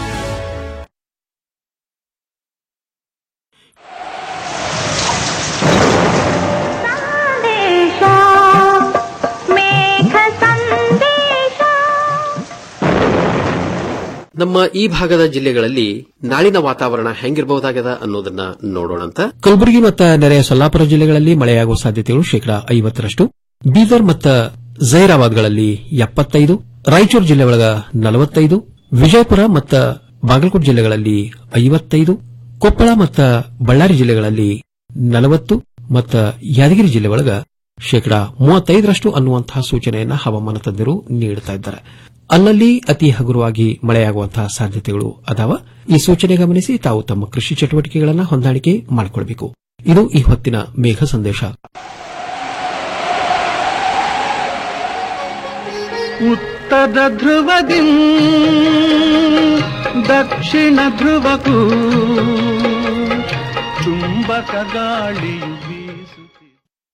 Speaker 27: ನಮ್ಮ ಈ ಭಾಗದ ಜಿಲ್ಲೆಗಳಲ್ಲಿ ನಾಳಿನ ವಾತಾವರಣ ಹೆಂಗಿರಬಹುದಾಗದ ಅನ್ನೋದನ್ನ ನೋಡೋಣಂತ
Speaker 28: ಕಲಬುರಗಿ ಮತ್ತು ನೆರೆಯ ಸೊಲ್ಲಾಪುರ ಜಿಲ್ಲೆಗಳಲ್ಲಿ ಮಳೆಯಾಗುವ ಸಾಧ್ಯತೆಗಳು ಶೇಕಡಾ ಐವತ್ತರಷ್ಟು ಬೀದರ್ ಮತ್ತು ಜೈರಾಬಾದ್ಗಳಲ್ಲಿ ಎಪ್ಪತ್ತೈದು ರಾಯಚೂರು ಜಿಲ್ಲೆ ಒಳಗ ನಲವತ್ತೈದು ವಿಜಯಪುರ ಮತ್ತು ಬಾಗಲಕೋಟೆ ಜಿಲ್ಲೆಗಳಲ್ಲಿ ಐವತ್ತೈದು ಕೊಪ್ಪಳ ಮತ್ತು ಬಳ್ಳಾರಿ ಜಿಲ್ಲೆಗಳಲ್ಲಿ ನಲವತ್ತು ಮತ್ತು ಯಾದಗಿರಿ ಜಿಲ್ಲೆ ಒಳಗ ಶೇಕಡಾ ಮೂವತ್ತೈದರಷ್ಟು ಅನ್ನುವಂತಹ ಸೂಚನೆಯನ್ನ ಹವಾಮಾನ ತಜ್ಞರು ನೀಡುತ್ತಾ ಇದ್ದಾರೆ ಅಲ್ಲಲ್ಲಿ ಅತಿ ಹಗುರವಾಗಿ ಮಳೆಯಾಗುವಂತಹ ಸಾಧ್ಯತೆಗಳು ಅದಾವ ಈ ಸೂಚನೆ ಗಮನಿಸಿ ತಾವು ತಮ್ಮ ಕೃಷಿ ಚಟುವಟಿಕೆಗಳನ್ನು ಹೊಂದಾಣಿಕೆ ಮಾಡಿಕೊಳ್ಳಬೇಕು ಇದು ಈ ಹೊತ್ತಿನ ಮೇಘ ಸಂದೇಶ
Speaker 4: ಉತ್ತರ ಧ್ರುವದಿ ದಕ್ಷಿಣ ಧ್ರುವಕ್ಕೂ ಚುಂಬಕ ಗಾಳಿಯು ಬೀಸುತ್ತಿದೆ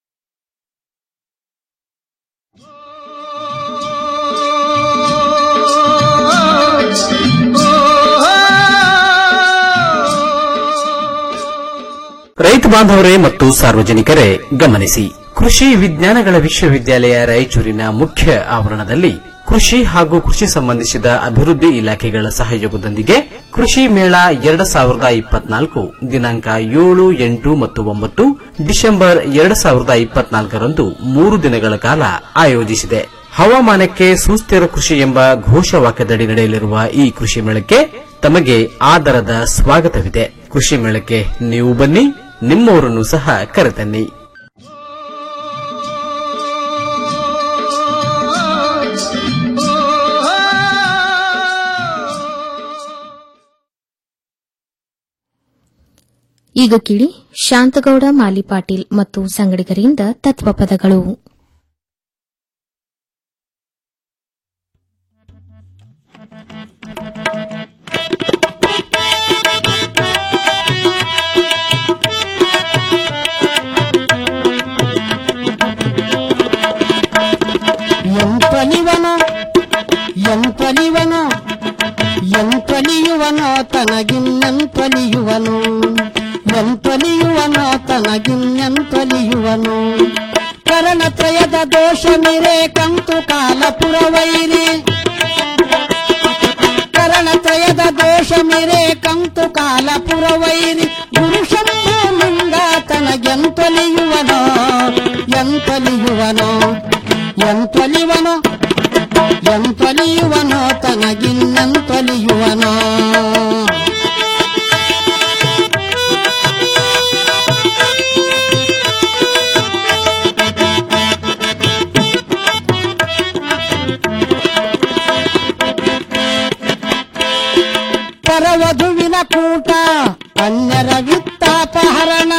Speaker 6: ರೈತ ಬಾಂಧವರೇ ಮತ್ತು ಸಾರ್ವಜನಿಕರೇ ಗಮನಿಸಿ ಕೃಷಿ ವಿಜ್ಞಾನಗಳ ವಿಶ್ವವಿದ್ಯಾಲಯ ರಾಯಚೂರಿನ ಮುಖ್ಯ ಆವರಣದಲ್ಲಿ ಕೃಷಿ ಹಾಗೂ ಕೃಷಿ ಸಂಬಂಧಿಸಿದ ಅಭಿವೃದ್ಧಿ ಇಲಾಖೆಗಳ ಸಹಯೋಗದೊಂದಿಗೆ ಕೃಷಿ ಮೇಳ ಎರಡು ಸಾವಿರದ ಇಪ್ಪತ್ನಾಲ್ಕು ದಿನಾಂಕ ಏಳು ಎಂಟು ಮತ್ತು ಒಂಬತ್ತು ಡಿಸೆಂಬರ್ ಎರಡು ಸಾವಿರದ ಇಪ್ಪತ್ನಾಲ್ಕರಂದು ಮೂರು ದಿನಗಳ ಕಾಲ ಆಯೋಜಿಸಿದೆ ಹವಾಮಾನಕ್ಕೆ ಸುಸ್ಥಿರ ಕೃಷಿ ಎಂಬ ಘೋಷವಾಕ್ಯದಡಿ ನಡೆಯಲಿರುವ ಈ ಕೃಷಿ ಮೇಳಕ್ಕೆ ತಮಗೆ ಆದರದ ಸ್ವಾಗತವಿದೆ ಕೃಷಿ ಮೇಳಕ್ಕೆ ನೀವು ಬನ್ನಿ ನಿಮ್ಮವರನ್ನು ಸಹ ಕರೆತನ್ನಿ
Speaker 15: ಈಗ ಕೇಳಿ ಶಾಂತಗೌಡ ಮಾಲಿ ಪಾಟೀಲ್ ಮತ್ತು ಸಂಗಡಿಗರಿಂದ ತತ್ವಪದಗಳು
Speaker 7: ಎಂತಲಿವನೋ ಎಂತಲಿವನೋ ಎಂತಲಿಯುವನೋ ತನಗಿನ್ನೆಂತಲಿಯುವನು ಎಂತಲಿಯುವನೋ ತನಗಿನ್ನೆಂತಲಿಯುವನು ಕರಣತ್ರಯದ ದೋಷ ಮಿರೆ ಕಂತು ಕಾಲ ಪುರವೈರಿ ಕರಣತ್ರಯದ ದೋಷ ಮಿರೆ ಕಂತು ಕಾಲ ಪುರವೈರಿ ಗುರು ಶಂಭು ಮುಂಡ ತನಗೆಂತಲಿಯುವನೋ ಎಂತಲಿಯುವನೋ ಎಂತಲಿವನೋ ಎಂತಲಿಯುವನೋ ತನಗಿನ್ನಂತಲಿಯುವನೋ ಪರವಧುವಿನ ಕೂಟ ಅನ್ಯರ ವಿತ್ತಾಪಹರಣ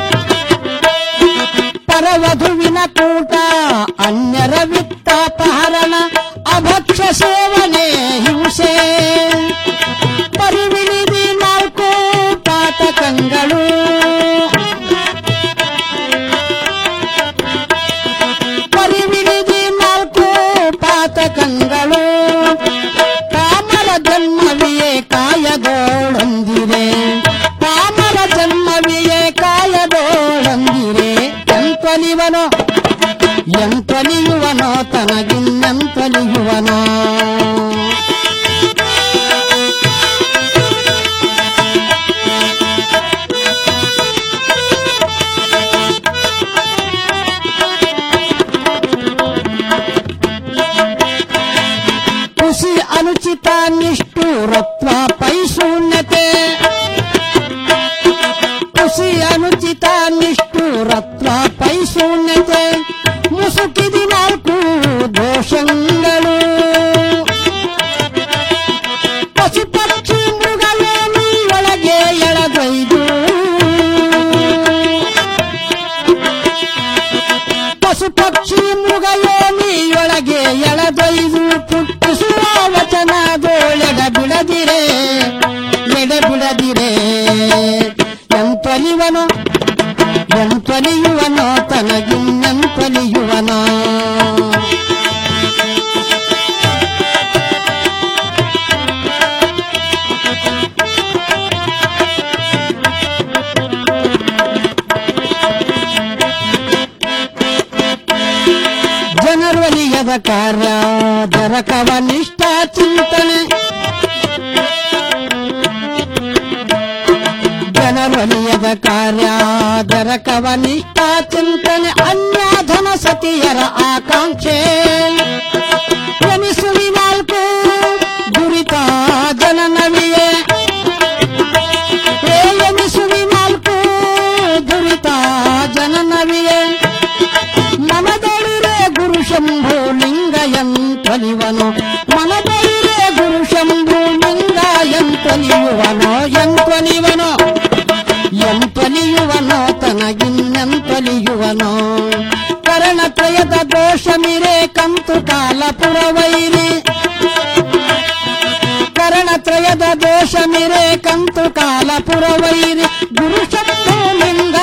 Speaker 7: ಪರವಧುವಿನ ಕೂಟ ಅನ್ಯರ ವಿತ್ತಾಪಹರಣ ಅಭಕ್ಷ ಸೇವನೆ ಹಿಂಸೆ ಪರಿವಿಳಿದಿ ನಾಲ್ಕು ಪಾತಕಂಗಳು ಪರಿವಿಳಿದಿ ನಾಲ್ಕು ಪಾತಕಂಗಳು ಕಾಮರ ಜನ್ಮವಿಯೇ ಕಾಯದೋಳಂದಿರೆ ಕಾಮರ ಜನ್ಮವಿಯೇ ಕಾಯದೋಳಂದಿರೆ ಎಂತಲಿವನೋ ಎಂತಲಿಯುವನೋ ತನಗಿನ್ನೆಂತಲಿಯುವನೋ ಖುಷಿ ಅನುಚಿತ ನಿಷ್ಠುರತ್ವ ಪೈಶೂನ್ಯತೆ ಖುಷಿ ಅನುಚಿತ ನಿಷ್ಠುರತ್ವ ಪೈಶೂನ್ಯತೆ ಮುಸುಕಿದಿ ನಾಲ್ಕು ದೋಷಗಳು ಪಶು ಪಕ್ಷಿ ಮೃಗಲೇಮಿ ಒಳಗೆ ಎಳದೊಯ್ದು ಪಶು ಪಕ್ಷಿ ಮೃಗಯೋನಿಯೊಳಗೆ ಎಳದೊಯ್ದು ಪುಟ್ಟಿಸುವ ವಚನದೋಳೆಡ ಬಿಡದಿರೆ ಎಡ ಬಿಡದಿರೆ ಎಂತಲಿವನೋ ಎಂತಲಿಯುವನೋ ತನಗಿನ್ನೆಂತಲಿಯುವನೋ ಜನರೊಲಿಯದ ಕಾರ್ಯ ದರಕವ ನಿಷ್ಠ ಚಿಂತನೆ ಜನರೊಲಿಯದ ಕಾರ್ಯ ದರಕವ ನಿಷ್ಠ ಚಿಂತನೆ ಅನ್ಯಾಧನ ಸತಿಯರ ಆಕಾಂಕ್ಷೆ ಎನಿಸುವಿ ನಾಲ್ಕು ದುರಿತ ಜನನವಿಯೇ ಏ ಎನಿಸುವಿ ನಾಲ್ಕು ದುರಿತ ಜನನವಿಯೇ ಮನದೊಳಿರೆ ಗುರು ಶಂಭು ಲಿಂಗಯಂತಲಿವನು ಮನದೈರೆ ಗುರು ಶಂಭುನಿಂದ ಎಂತಲಿಯುವನೋ ಎಂತಲಿವನೋ ಎಂತಲಿಯುವನೋ ತನಗಿನ್ನೆಂತಲಿಯುವನೋ ಕರಣತ್ರಯದ ದೋಷ ಮಿರೆ ಕಂತು ಕಾಲ ಪುರವೈರಿ ಕರಣತ್ರಯದ ದೋಷ ಮಿರೆ ಕಂತು ಕಾಲ ಪುರವೈರಿ ಗುರು ಶಂಭುನಿಂದ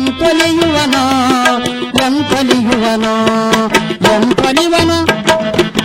Speaker 7: ತನಗೆಂತಲಿಯುವನೋ ಎಂತಲಿಯುವನೋ ಎಂತಲಿವನೋ